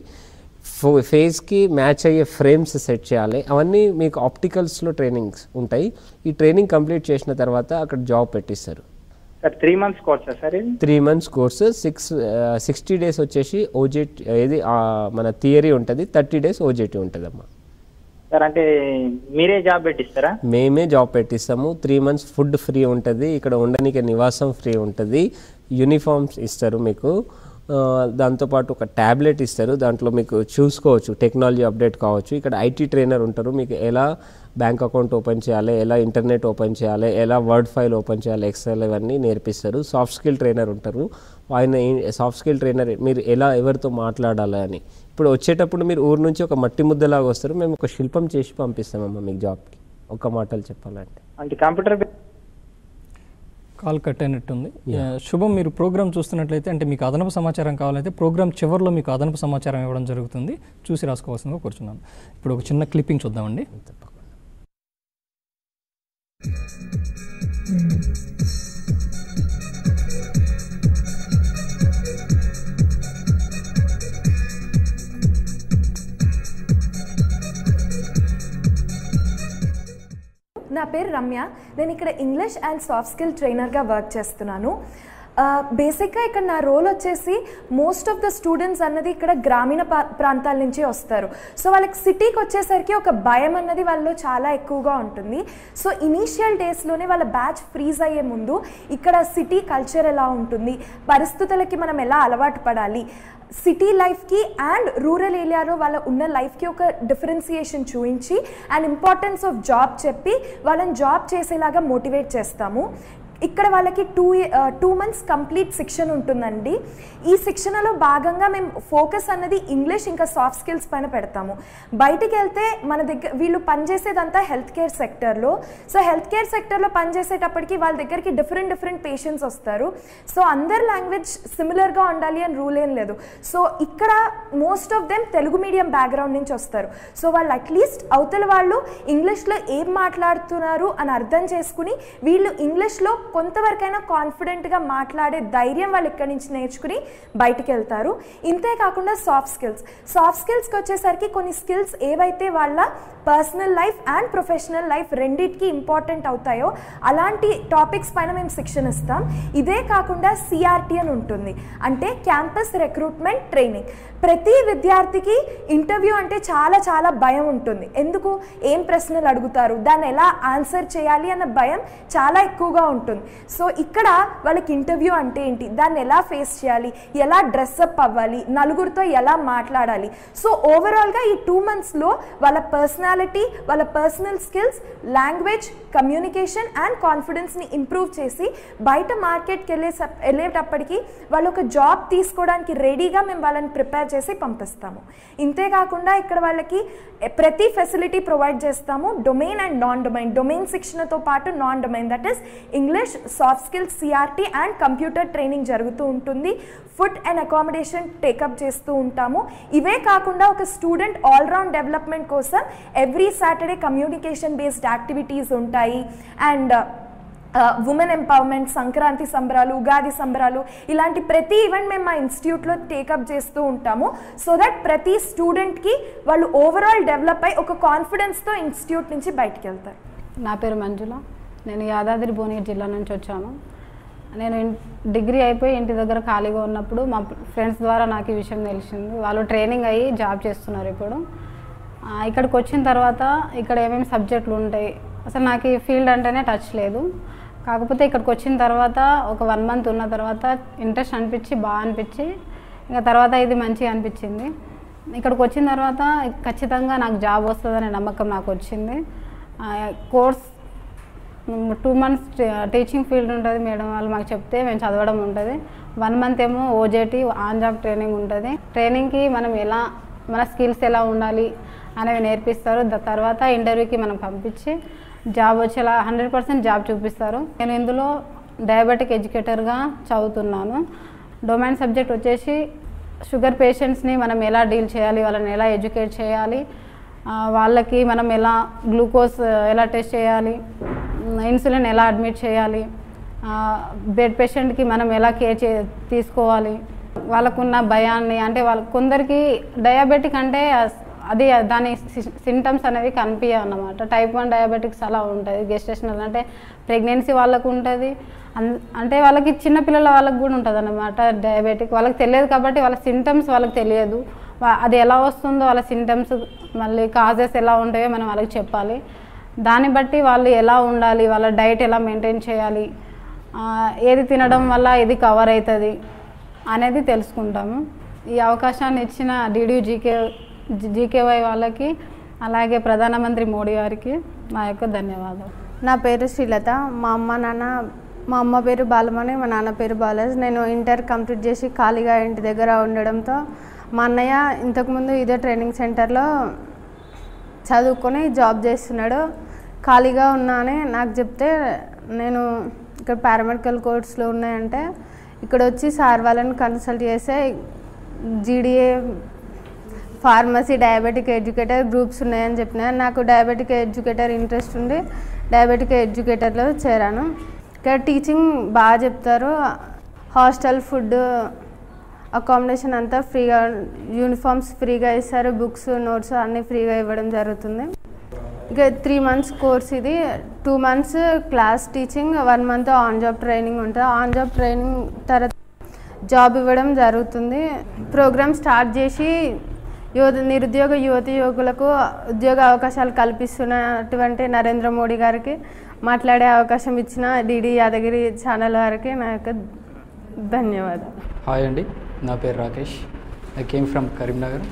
ఫో- ఫేస్కి మ్యాచ్ అయ్యే ఫ్రేమ్స్ సెట్ చేయాలి అవన్నీ మీకు ఆప్టికల్స్లో ట్రైనింగ్స్ ఉంటాయి ఈ ట్రైనింగ్ కంప్లీట్ చేసిన తర్వాత అక్కడ జాబ్ పెట్టిస్తారు సార్ త్రీ మంత్స్ కోర్సా సార్ ఇది three months course six sixty days వచ్చేసి ఓజెట్ ఏది ఆ, మన థియరీ ఉంటుంది థర్టీ డేస్ ఓజెటీ ఉంటుందమ్మా సార్ అంటే మీరే జాబ్ పెట్టిస్తారా మేమే జాబ్ పెట్టిస్తాము త్రీ మంత్స్ ఫుడ్ ఫ్రీ ఉంటుంది ఇక్కడ ఉండడానికి నివాసం ఫ్రీ ఉంటుంది యూనిఫామ్స్ ఇస్తారు మీకు ఆ, దాంతోపాటు ఒక ట్యాబ్లెట్ ఇస్తారు దాంట్లో మీకు చూసుకోవచ్చు టెక్నాలజీ అప్డేట్ కావచ్చు ఇక్కడ ఐటీ ట్రైనర్ ఉంటారు మీకు ఎలా బ్యాంక్ అకౌంట్ ఓపెన్ చేయాలి ఎలా ఇంటర్నెట్ ఓపెన్ చేయాలి ఎలా వర్డ్ ఫైల్ ఓపెన్ చేయాలి ఎక్సెల్ ఇవన్నీ నేర్పిస్తారు సాఫ్ట్ స్కిల్ ట్రైనర్ ఉంటారు ఆయన సాఫ్ట్ స్కిల్ ట్రైనర్ మీరు ఎలా ఎవరితో మాట్లాడాలి అని ఇప్పుడు వచ్చేటప్పుడు మీరు ఊరు నుంచి ఒక మట్టి ముద్దలాగా వస్తారు మేము ఒక శిల్పం చేసి పంపిస్తామమ్మా మీకు జాబ్కి ఒక మాటలు చెప్పాలంటే అంటే కంప్యూటర్ కాల్ కట్ అయినట్టుంది Yeah. ఆ, శుభం మీరు ప్రోగ్రామ్ చూస్తున్నట్లయితే అంటే మీకు అదనపు సమాచారం కావాలంటే ప్రోగ్రామ్ చివరిలో మీకు అదనపు సమాచారం ఇవ్వడం జరుగుతుంది చూసి రాసుకోవాల్సిందిగా కూర్చున్నాను ఇప్పుడు ఒక చిన్న క్లిప్పింగ్ చూద్దామండి నా పేరు రమ్య నేను ఇక్కడ ఇంగ్లీష్ అండ్ సాఫ్ట్ స్కిల్ ట్రైనర్గా వర్క్ చేస్తున్నాను బేసిక్గా ఇక్కడ నా రోల్ వచ్చేసి మోస్ట్ ఆఫ్ ద స్టూడెంట్స్ అన్నది ఇక్కడ గ్రామీణ పా- ప్రాంతాల నుంచి వస్తారు సో వాళ్ళకి సిటీకి వచ్చేసరికి ఒక భయం అన్నది వాళ్ళలో చాలా ఎక్కువగా ఉంటుంది సో ఇనీషియల్ డేస్లోనే వాళ్ళ బ్యాచ్ ఫ్రీజ్ అయ్యే ముందు ఇక్కడ సిటీ కల్చర్ ఎలా ఉంటుంది పరిస్థితులకి మనం ఎలా అలవాటు పడాలి సిటీ లైఫ్కి అండ్ రూరల్ ఏరియాలో వాళ్ళ ఉన్న లైఫ్కి ఒక డిఫరెన్సియేషన్ చూపించి అండ్ ఇంపార్టెన్స్ ఆఫ్ జాబ్ చెప్పి వాళ్ళని జాబ్ చేసేలాగా మోటివేట్ చేస్తాము ఇక్కడ వాళ్ళకి టూ టూ మంత్స్ కంప్లీట్ శిక్షణ ఉంటుందండి ఈ శిక్షణలో భాగంగా మేము ఫోకస్ అన్నది ఇంగ్లీష్ ఇంకా సాఫ్ట్ స్కిల్స్ పైన పెడతాము బయటికి వెళ్తే మన దగ్గర వీళ్ళు పనిచేసేదంతా హెల్త్ కేర్ సెక్టర్లో సో హెల్త్ కేర్ సెక్టర్లో పనిచేసేటప్పటికి వాళ్ళ దగ్గరికి డిఫరెంట్ డిఫరెంట్ పేషెంట్స్ వస్తారు సో అందరి లాంగ్వేజ్ సిమిలర్గా ఉండాలి అని రూల్ ఏం లేదు సో ఇక్కడ most of them Telugu medium background నుంచి వస్తారు సో వాళ్ళు అట్లీస్ట్ అవతల వాళ్ళు ఇంగ్లీష్లో ఏం మాట్లాడుతున్నారు అని అర్థం చేసుకుని వీళ్ళు ఇంగ్లీష్లో కొంతవరకైనా కాన్ఫిడెంట్గా మాట్లాడే ధైర్యం వాళ్ళు ఇక్కడి నుంచి నేర్చుకుని బయటికి వెళ్తారు ఇంతే కాకుండా సాఫ్ట్ స్కిల్స్ సాఫ్ట్ స్కిల్స్కి వచ్చేసరికి కొన్ని స్కిల్స్ ఏవైతే వాళ్ళ personal life and professional life రెండింటికి ఇంపార్టెంట్ అవుతాయో అలాంటి టాపిక్స్ పైన మేము శిక్షణ ఇస్తాం ఇదే కాకుండా సిఆర్టీ అని ఉంటుంది అంటే క్యాంపస్ రిక్రూట్మెంట్ ట్రైనింగ్ ప్రతి విద్యార్థికి ఇంటర్వ్యూ అంటే చాలా చాలా భయం ఉంటుంది ఎందుకు ఏం ప్రశ్నలు అడుగుతారు దాన్ని ఎలా ఆన్సర్ చేయాలి అన్న భయం చాలా ఎక్కువగా ఉంటుంది గోయింగ్ సో ఇక్కడ వాళ్ళకి ఇంటర్వ్యూ అంటే ఏంటి దాన్ని ఎలా ఫేస్ చేయాలి ఎలా డ్రెస్అప్ అవ్వాలి నలుగురితో ఎలా మాట్లాడాలి సో ఓవరాల్గా ఈ టూ మంత్స్లో వాళ్ళ పర్సనాలిటీ వాళ్ళ personal skills language communication and కాన్ఫిడెన్స్ని ఇంప్రూవ్ చేసి బయట మార్కెట్కి వెళ్ళే వెళ్ళేటప్పటికి వాళ్ళు ఒక జాబ్ తీసుకోవడానికి రెడీగా మేము వాళ్ళని ప్రిపేర్ చేసి పంపిస్తాము ఇంతేకాకుండా ఇక్కడ వాళ్ళకి ప్రతి ఫెసిలిటీ ప్రొవైడ్ చేస్తాము domain and non domain domain శిక్షణతో పాటు non domain that is English soft skills CRT and computer training జరుగుతూ ఉంటుంది ఫుడ్ అండ్ అకామిడేషన్ టేకప్ చేస్తూ ఉంటాము ఇవే కాకుండా ఒక స్టూడెంట్ ఆల్రౌండ్ డెవలప్మెంట్ కోసం every Saturday communication based activities ఉంటాయి అండ్ ఉమెన్ ఎంపవర్మెంట్ సంక్రాంతి సంబరాలు ఉగాది సంబరాలు ఇలాంటి ప్రతి ఈవెంట్ మేము మా ఇన్స్టిట్యూట్లో టేకప్ చేస్తూ ఉంటాము సో దట్ ప్రతి స్టూడెంట్కి వాళ్ళు ఓవరాల్ డెవలప్ అయి ఒక కాన్ఫిడెన్స్తో ఇన్స్టిట్యూట్ నుంచి బయటికి వెళ్తారు నా పేరు మంజుల నేను యాదాద్రి భువనగిరి జిల్లా నుంచి వచ్చాను నేను ఇన్- డిగ్రీ అయిపోయి ఇంటి దగ్గర ఖాళీగా ఉన్నప్పుడు మా ఫ్రెండ్స్ ద్వారా నాకు ఈ విషయం తెలిసింది వాళ్ళు ట్రైనింగ్ అయ్యి జాబ్ చేస్తున్నారు ఇప్పుడు ఆ, ఇక్కడికి వచ్చిన తర్వాత ఇక్కడ ఏమేమి సబ్జెక్టులు ఉంటాయి అసలు నాకు ఈ ఫీల్డ్ అంటేనే టచ్ లేదు కాకపోతే ఇక్కడికి వచ్చిన తర్వాత ఒక వన్ మంత్ ఉన్న తర్వాత ఇంట్రెస్ట్ అనిపించి బాగా అనిపించి ఇంకా తర్వాత ఇది మంచిగా అనిపించింది ఇక్కడికి వచ్చిన తర్వాత ఖచ్చితంగా నాకు జాబ్ వస్తుందనే నమ్మకం నాకు వచ్చింది course two months teaching field ఉంటుంది మేడం వాళ్ళు మాకు చెప్తే మేము చదవడం ఉంటుంది వన్ మంత్ ఏమో ఓజేటీ ఆన్ జాబ్ ట్రైనింగ్ ఉంటుంది ట్రైనింగ్కి మనం ఎలా మన స్కిల్స్ ఎలా ఉండాలి అనేవి నేర్పిస్తారు ద తర్వాత ఇంటర్వ్యూకి మనం పంపించి జాబ్ వచ్చేలా హండ్రెడ్ పర్సెంట్ జాబ్ చూపిస్తారు నేను ఇందులో డయాబెటిక్ ఎడ్యుకేటర్గా చదువుతున్నాను డొమైన్ సబ్జెక్ట్ వచ్చేసి షుగర్ పేషెంట్స్ని మనం ఎలా డీల్ చేయాలి వాళ్ళని ఎలా ఎడ్యుకేట్ చేయాలి ఆ, వాళ్ళకి మనం ఎలా గ్లూకోజ్ ఎలా టెస్ట్ చేయాలి ఇన్సులిన్ ఎలా అడ్మిట్ చేయాలి బెడ్ పేషెంట్కి మనం ఎలా కేర్ చే తీసుకోవాలి వాళ్ళకున్న భయాన్ని అంటే వాళ్ళ కొందరికి డయాబెటిక్ అంటే అస్- అది దాని సింటమ్స్ అనేవి కనిపించవు అన్నమాట టైప్ వన్ డయాబెటిక్స్ అలా ఉంటుంది గెస్టేషనల్ అంటే ప్రెగ్నెన్సీ వాళ్ళకు ఉంటుంది అన్- అంటే వాళ్ళకి చిన్నపిల్లల వాళ్ళకి కూడా ఉంటుంది అన్నమాట డయాబెటిక్ వాళ్ళకి తెలియదు కాబట్టి వాళ్ళ సింటమ్స్ వాళ్ళకి తెలియదు వా- అది ఎలా వస్తుందో వాళ్ళ సింటమ్స్ మళ్ళీ కాజెస్ ఎలా ఉంటాయో మనం వాళ్ళకి చెప్పాలి దాన్ని బట్టి వాళ్ళు ఎలా ఉండాలి వాళ్ళ డైట్ ఎలా మెయింటైన్ చేయాలి ఆ, ఏది తినడం వల్ల ఇది కవర్ అవుతుంది అనేది తెలుసుకుంటాము ఈ అవకాశాన్ని ఇచ్చిన డిడియూ జీకే జీకేవై వాళ్ళకి అలాగే ప్రధానమంత్రి మోడీ గారికి నా యొక్క ధన్యవాదాలు నా పేరు శ్రీలత మా అమ్మ నాన్న మా అమ్మ పేరు బాలమణి మా నాన్న పేరు బాలాజ్ నేను ఇంటర్ కంప్లీట్ చేసి ఖాళీగా ఇంటి దగ్గర ఉండడంతో మా అన్నయ్య ఇంతకుముందు ఇదే ట్రైనింగ్ సెంటర్లో చదువుకొని జాబ్ చేస్తున్నాడు ఖాళీగా ఉన్నానని నాకు చెప్తే నేను ఇక్కడ పారామెడికల్ కోర్సులో ఉన్నాయంటే ఇక్కడ వచ్చి సార్ వాళ్ళని కన్సల్ట్ చేస్తే GDA pharmacy diabetic educator groups ఉన్నాయని చెప్పిన నాకు డయాబెటిక్ ఎడ్యుకేటర్ ఇంట్రెస్ట్ ఉండి డయాబెటిక్ ఎడ్యుకేటర్లో చేరాను ఇక్కడ టీచింగ్ బాగా చెప్తారు హాస్టల్ ఫుడ్ అకామిడేషన్ అంతా ఫ్రీగా యూనిఫామ్స్ ఫ్రీగా ఇస్తారు బుక్స్ నోట్స్ అన్నీ ఫ్రీగా ఇవ్వడం జరుగుతుంది ఇక త్రీ మంత్స్ కోర్స్ ఇది two months class teaching one month on job training ఉంటుంది ఆన్ జాబ్ ట్రైనింగ్ తర్వాత జాబ్ ఇవ్వడం జరుగుతుంది ప్రోగ్రామ్ స్టార్ట్ చేసి యువత నిరుద్యోగ యువతి యువకులకు ఉద్యోగ అవకాశాలు కల్పిస్తున్నటువంటి నరేంద్ర మోడీ గారికి మాట్లాడే అవకాశం ఇచ్చిన డిడి యాదగిరి ఛానల్ వారికి నా యొక్క ధన్యవాదాలు హాయ్ అండి నా పేరు Rakesh I came from Karimnagar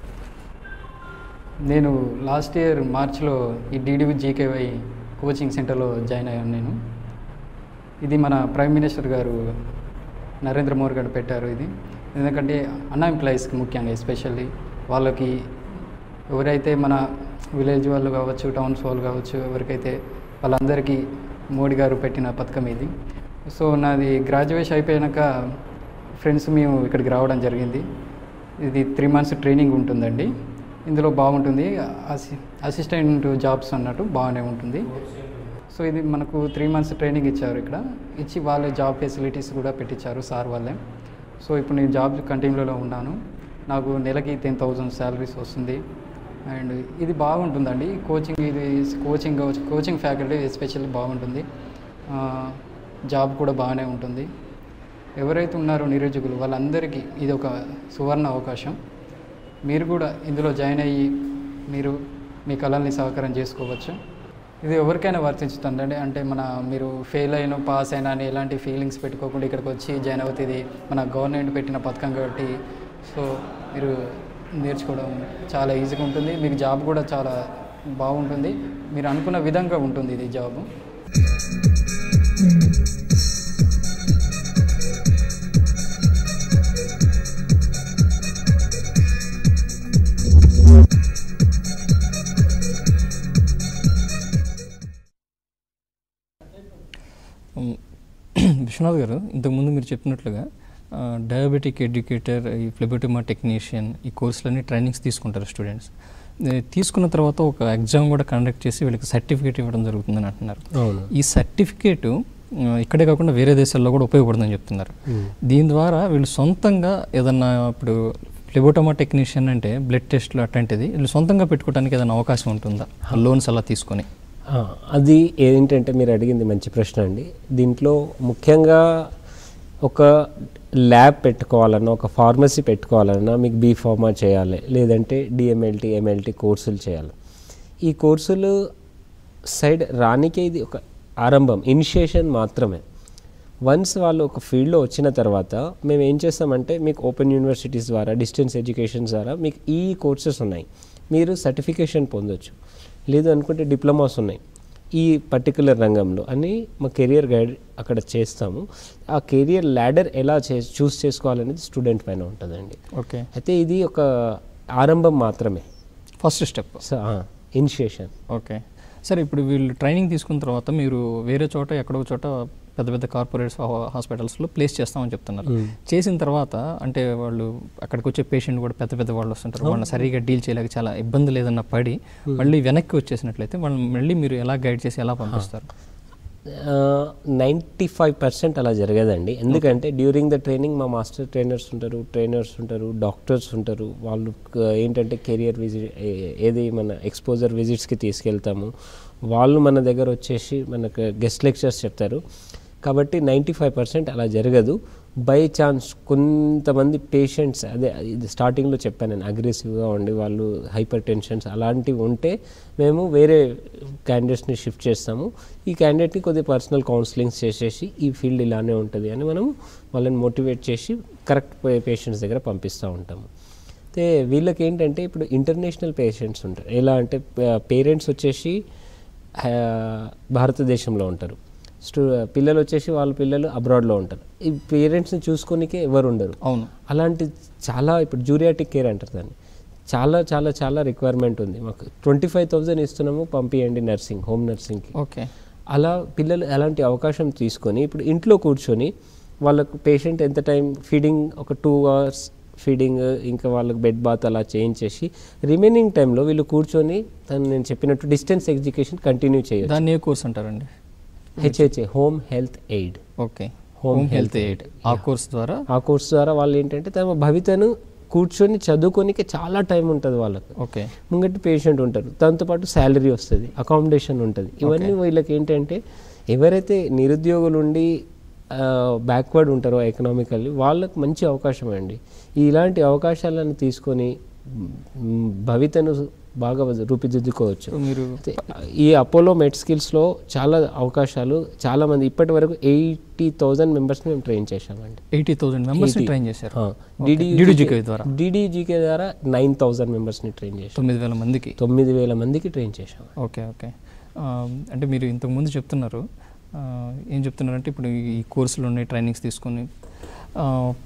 నేను లాస్ట్ ఇయర్ మార్చ్లో ఈ డీడీవీ జీకేవై కోచింగ్ సెంటర్లో జాయిన్ అయ్యాను నేను ఇది మన ప్రైమ్ మినిస్టర్ గారు నరేంద్ర మోడీ గారు పెట్టారు ఇది ఎందుకంటే అన్ఎంప్లాయీస్కి ముఖ్యంగా ఎస్పెషల్లీ వాళ్ళకి ఎవరైతే మన విలేజ్ వాళ్ళు కావచ్చు టౌన్స్ వాళ్ళు కావచ్చు ఎవరికైతే వాళ్ళందరికీ మోడీ గారు పెట్టిన పథకం ఇది సో నాది గ్రాడ్యుయేషన్ అయిపోయాక ఫ్రెండ్స్ మేము ఇక్కడికి రావడం జరిగింది ఇది త్రీ మంత్స్ ట్రైనింగ్ ఉంటుందండి ఇందులో బాగుంటుంది అసి అసిస్టెంట్ జాబ్స్ అన్నట్టు బాగానే ఉంటుంది సో ఇది మనకు త్రీ మంత్స్ ట్రైనింగ్ ఇచ్చారు ఇక్కడ ఇచ్చి వాళ్ళే జాబ్ ఫెసిలిటీస్ కూడా పెట్టించారు సార్ వాళ్ళే సో ఇప్పుడు నేను జాబ్ కంటిన్యూలో ఉన్నాను నాకు నెలకి టెన్ థౌజండ్ శాలరీస్ వస్తుంది అండ్ ఇది బాగుంటుందండి కోచింగ్ ఇది కోచింగ్ కావచ్చు కోచింగ్ ఫ్యాకల్టీ ఎస్పెషల్లీ బాగుంటుంది ఆ, జాబ్ కూడా బాగానే ఉంటుంది ఎవరైతే ఉన్నారో నిరుద్యోగులు వాళ్ళందరికీ ఇది ఒక సువర్ణ అవకాశం మీరు కూడా ఇందులో జాయిన్ అయ్యి మీరు మీ కళల్ని సహకారం చేసుకోవచ్చు ఇది ఎవరికైనా వర్తించుతుందండి అంటే మన మీరు ఫెయిల్ అయిన పాస్ అయినా అని ఎలాంటి ఫీలింగ్స్ పెట్టుకోకుండా ఇక్కడికి వచ్చి జాయిన్ అవుతుంది మన గవర్నమెంట్ పెట్టిన పథకం కాబట్టి సో మీరు నేర్చుకోవడం చాలా ఈజీగా ఉంటుంది మీకు జాబ్ కూడా చాలా బాగుంటుంది మీరు అనుకున్న విధంగా ఉంటుంది ఇది జాబ్ ఉమ్, విశ్వనాథ్ గారు ఇంతకుముందు మీరు చెప్పినట్లుగా ఆ, డయాబెటిక్ ఎడ్యుకేటర్ ఈ ఫ్లెబోటమా టెక్నీషియన్ ఈ కోర్సులన్నీ ట్రైనింగ్స్ తీసుకుంటారు స్టూడెంట్స్ ఏ, తీసుకున్న తర్వాత ఒక ఎగ్జామ్ కూడా కండక్ట్ చేసి వీళ్ళకి సర్టిఫికేట్ ఇవ్వడం జరుగుతుందని అంటున్నారు అవును. ఈ సర్టిఫికేట్ ఇక్కడే కాకుండా వేరే దేశాల్లో కూడా ఉపయోగపడుతుందని చెప్తున్నారు Hmm. దీని ద్వారా వీళ్ళు సొంతంగా ఏదన్నా ఇప్పుడు ఫ్లెబోటమా టెక్నీషియన్ అంటే బ్లడ్ టెస్ట్లు అట్లాంటిది వీళ్ళు సొంతంగా పెట్టుకోవడానికి ఏదైనా అవకాశం ఉంటుందా లోన్స్ అలా తీసుకొని ఆ, అది ఏంటంటే మీరు అడిగింది మంచి ప్రశ్న అండి దీంట్లో ముఖ్యంగా ఒక ల్యాబ్ పెట్టుకోవాలన్నా ఒక ఫార్మసీ పెట్టుకోవాలన్నా మీకు బీ ఫార్మా చేయాలి లేదంటే డిఎంఎల్టీ ఎంఎల్టీ కోర్సులు చేయాలి ఈ కోర్సులు సైడ్ రానికే ఇది ఒక ఆరంభం ఇనిషియేషన్ మాత్రమే వన్స్ వాళ్ళు ఒక ఫీల్డ్లో వచ్చిన తర్వాత మేము ఏం చేస్తామంటే మీకు ఓపెన్ యూనివర్సిటీస్ ద్వారా డిస్టెన్స్ ఎడ్యుకేషన్ ద్వారా మీకు ఈ కోర్సెస్ ఉన్నాయి మీరు సర్టిఫికేషన్ పొందొచ్చు లేదు అనుకుంటే డిప్లొమాస్ ఉన్నాయి ఈ పర్టికులర్ రంగంలో అని మా కెరియర్ గైడ్ అక్కడ చేస్తాము ఆ కెరియర్ ల్యాడర్ ఎలా చే చూస్ చేసుకోవాలనేది స్టూడెంట్ పైన ఉంటుందండి ఓకే అయితే ఇది ఒక ఆరంభం మాత్రమే ఫస్ట్ స్టెప్ ఇనిషియేషన్ ఓకే సరే ఇప్పుడు వీళ్ళు ట్రైనింగ్ తీసుకున్న తర్వాత మీరు వేరే చోట ఎక్కడో చోట పెద్ద పెద్ద కార్పొరేట్స్ హాస్పిటల్స్లో ప్లేస్ చేస్తామని చెప్తున్నారు Hmm. చేసిన తర్వాత అంటే వాళ్ళు అక్కడికి వచ్చే పేషెంట్ కూడా పెద్ద పెద్ద వాళ్ళు వస్తుంటారు వాళ్ళని సరిగా డీల్ చేయలేక చాలా ఇబ్బంది లేదన్న పడి Hmm. మళ్ళీ వెనక్కి వచ్చేసినట్లయితే వాళ్ళని మళ్ళీ మీరు ఎలా గైడ్ చేసి ఎలా పంపిస్తారు నైంటీ ఫైవ్ పర్సెంట్ అలా జరగదండి ఎందుకంటే డ్యూరింగ్ ద ట్రైనింగ్ మా మాస్టర్ ట్రైనర్స్ ఉంటారు ట్రైనర్స్ ఉంటారు డాక్టర్స్ ఉంటారు వాళ్ళు క- ఏంటంటే కెరియర్ విజిట్ ఏది మన ఎక్స్పోజర్ విజిట్స్కి తీసుకెళ్తాము వాళ్ళు మన దగ్గర వచ్చేసి మనకు గెస్ట్ లెక్చర్స్ చెప్తారు కాబట్టి నైంటీ ఫైవ్ పర్సెంట్ అలా జరగదు బై ఛాన్స్ కొంతమంది పేషెంట్స్ అదే ఇది స్టార్టింగ్లో చెప్పాను నేను అగ్రెసివ్గా ఉండి వాళ్ళు హైపర్ టెన్షన్స్ అలాంటివి ఉంటే మేము వేరే క్యాండిడేట్స్ని షిఫ్ట్ చేస్తాము ఈ క్యాండిడేట్ని కొద్దిగా పర్సనల్ కౌన్సిలింగ్స్ చేసేసి ఈ ఫీల్డ్ ఇలానే ఉంటుంది అని మనం వాళ్ళని మోటివేట్ చేసి కరెక్ట్ పేషెంట్స్ దగ్గర పంపిస్తూ ఉంటాము అయితే వీళ్ళకి ఏంటంటే ఇప్పుడు ఇంటర్నేషనల్ పేషెంట్స్ ఉంటారు ఎలా అంటే పేరెంట్స్ వచ్చేసి ఆ, భారతదేశంలో ఉంటారు స్టూ పిల్లలు వచ్చేసి వాళ్ళ పిల్లలు అబ్రాడ్లో ఉంటారు ఈ పేరెంట్స్ని చూసుకోనికే ఎవరు ఉండరు అవును అలాంటి చాలా ఇప్పుడు జూరియాటిక్ కేర్ అంటారు దాన్ని చాలా చాలా చాలా రిక్వైర్మెంట్ ఉంది మాకు ట్వంటీ ఫైవ్ థౌజండ్ ఇస్తున్నాము పంపియండి నర్సింగ్ హోమ్ నర్సింగ్కి ఓకే అలా పిల్లలు అలాంటి అవకాశం తీసుకొని ఇప్పుడు ఇంట్లో కూర్చొని వాళ్ళకు పేషెంట్ ఎంత టైం ఫీడింగ్ ఒక టూ అవర్స్ ఫీడింగ్ ఇంకా వాళ్ళకి బెడ్ బాత్ అలా చేయించేసి రిమైనింగ్ టైంలో వీళ్ళు కూర్చొని తను నేను చెప్పినట్టు డిస్టెన్స్ ఎడ్యుకేషన్ కంటిన్యూ చేయొచ్చు దాన్ని ఏ కోర్స్ అంటారండి HHA home health aide okay home health aide ఆ కోర్స్ ద్వారా ఆ కోర్స్ ద్వారా వాళ్ళు ఏంటంటే తమ భవితను కూర్చొని చదువుకోనికి చాలా టైం ఉంటుంది వాళ్ళకి ఓకే ముంగటి పేషెంట్ ఉంటారు దాంతోపాటు శాలరీ వస్తుంది అకామిడేషన్ ఉంటుంది ఇవన్నీ వీళ్ళకి ఏంటంటే ఎవరైతే నిరుద్యోగులు ఉండి బ్యాక్వర్డ్ ఉంటారో ఎకనామికల్లీ వాళ్ళకి మంచి అవకాశం అండి ఇలాంటి అవకాశాలను తీసుకొని మ్, భవితను బాగా రూపుదిద్దుకోవచ్చు మీరు అయితే ఈ అపోలో మెడ్ స్కిల్స్లో చాలా అవకాశాలు చాలా మంది ఇప్పటి వరకు ఎయిటీ థౌజండ్ మెంబర్స్ని మేము ట్రైన్ చేశామండి ఎయిటీ థౌసండ్ మెంబర్స్ని 80. ట్రైన్ చేశారు ఆ, ఓకే. DDUGK DDUGK ద్వారా DDUGK ద్వారా నైన్ థౌజండ్ మెంబర్స్ని ట్రైన్ చేశాం తొమ్మిది వేల మందికి తొమ్మిది వేల మందికి ట్రైన్ చేశాం ఓకే ఓకే ఆ, అంటే మీరు ఇంతకుముందు చెప్తున్నారు ఆ, ఏం చెప్తున్నారంటే ఇప్పుడు ఈ కోర్సులు ఉన్నాయి ట్రైనింగ్స్ తీసుకొని ఆ,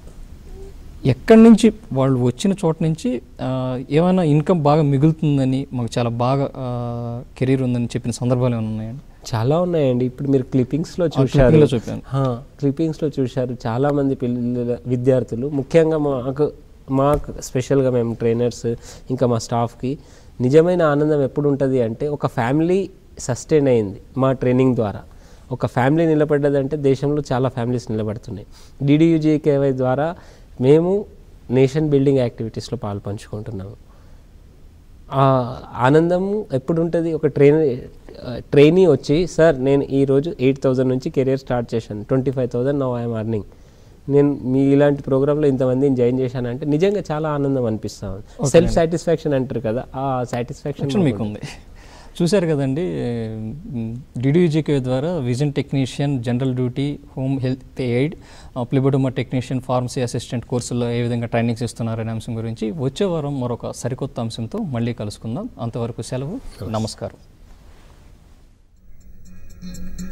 ఎక్కడి నుంచి వాళ్ళు వచ్చిన చోట నుంచి ఆ, ఏమైనా ఇన్కమ్ బాగా మిగులుతుందని మాకు చాలా బాగా కెరీర్ ఉందని చెప్పిన సందర్భాలు ఏమైనా ఉన్నాయండి చాలా ఉన్నాయండి ఇప్పుడు మీరు క్లిప్పింగ్స్లో ఆ, చూశారు clipping లో చూపాను. హా, క్లిప్పింగ్స్లో చూశారు చాలామంది పిల్లల విద్యార్థులు ముఖ్యంగా మాకు మాకు స్పెషల్గా మేము ట్రైనర్స్ ఇంకా మా స్టాఫ్కి నిజమైన ఆనందం ఎప్పుడు ఉంటుంది అంటే ఒక ఫ్యామిలీ సస్టైన్ అయింది మా ట్రైనింగ్ ద్వారా ఒక ఫ్యామిలీ నిలబడ్డదంటే దేశంలో చాలా ఫ్యామిలీస్ నిలబడుతున్నాయి డిడియుజేకేవై ద్వారా మేము నేషన్ బిల్డింగ్ యాక్టివిటీస్లో పాలు పంచుకుంటున్నాము ఆ ఆనందం ఎప్పుడు ఉంటుంది ఒక ట్రైన్ ట్రైనీ వచ్చి సార్ నేను ఈరోజు ఎయిట్ థౌజండ్ నుంచి కెరియర్ స్టార్ట్ చేశాను twenty five thousand now I'm earning నేను మీ ఇలాంటి ప్రోగ్రాంలో ఇంతమందిని జాయిన్ చేశానంటే నిజంగా చాలా ఆనందం అనిపిస్తా ఉంది Okay సెల్ఫ్ అండి. సాటిస్ఫాక్షన్ అంటారు కదా ఆ సాటిస్ఫాక్షన్ Action మీకు ఉంది చూశారు కదండి డిడియూజీకే ద్వారా vision technician general duty home health aide phlebotomy technician pharmacy assistant కోర్సుల్లో ఏ విధంగా ట్రైనింగ్స్ ఇస్తున్నారనే అంశం గురించి వచ్చే వారం మరొక సరికొత్త అంశంతో మళ్ళీ కలుసుకుందాం అంతవరకు సెలవు నమస్కారం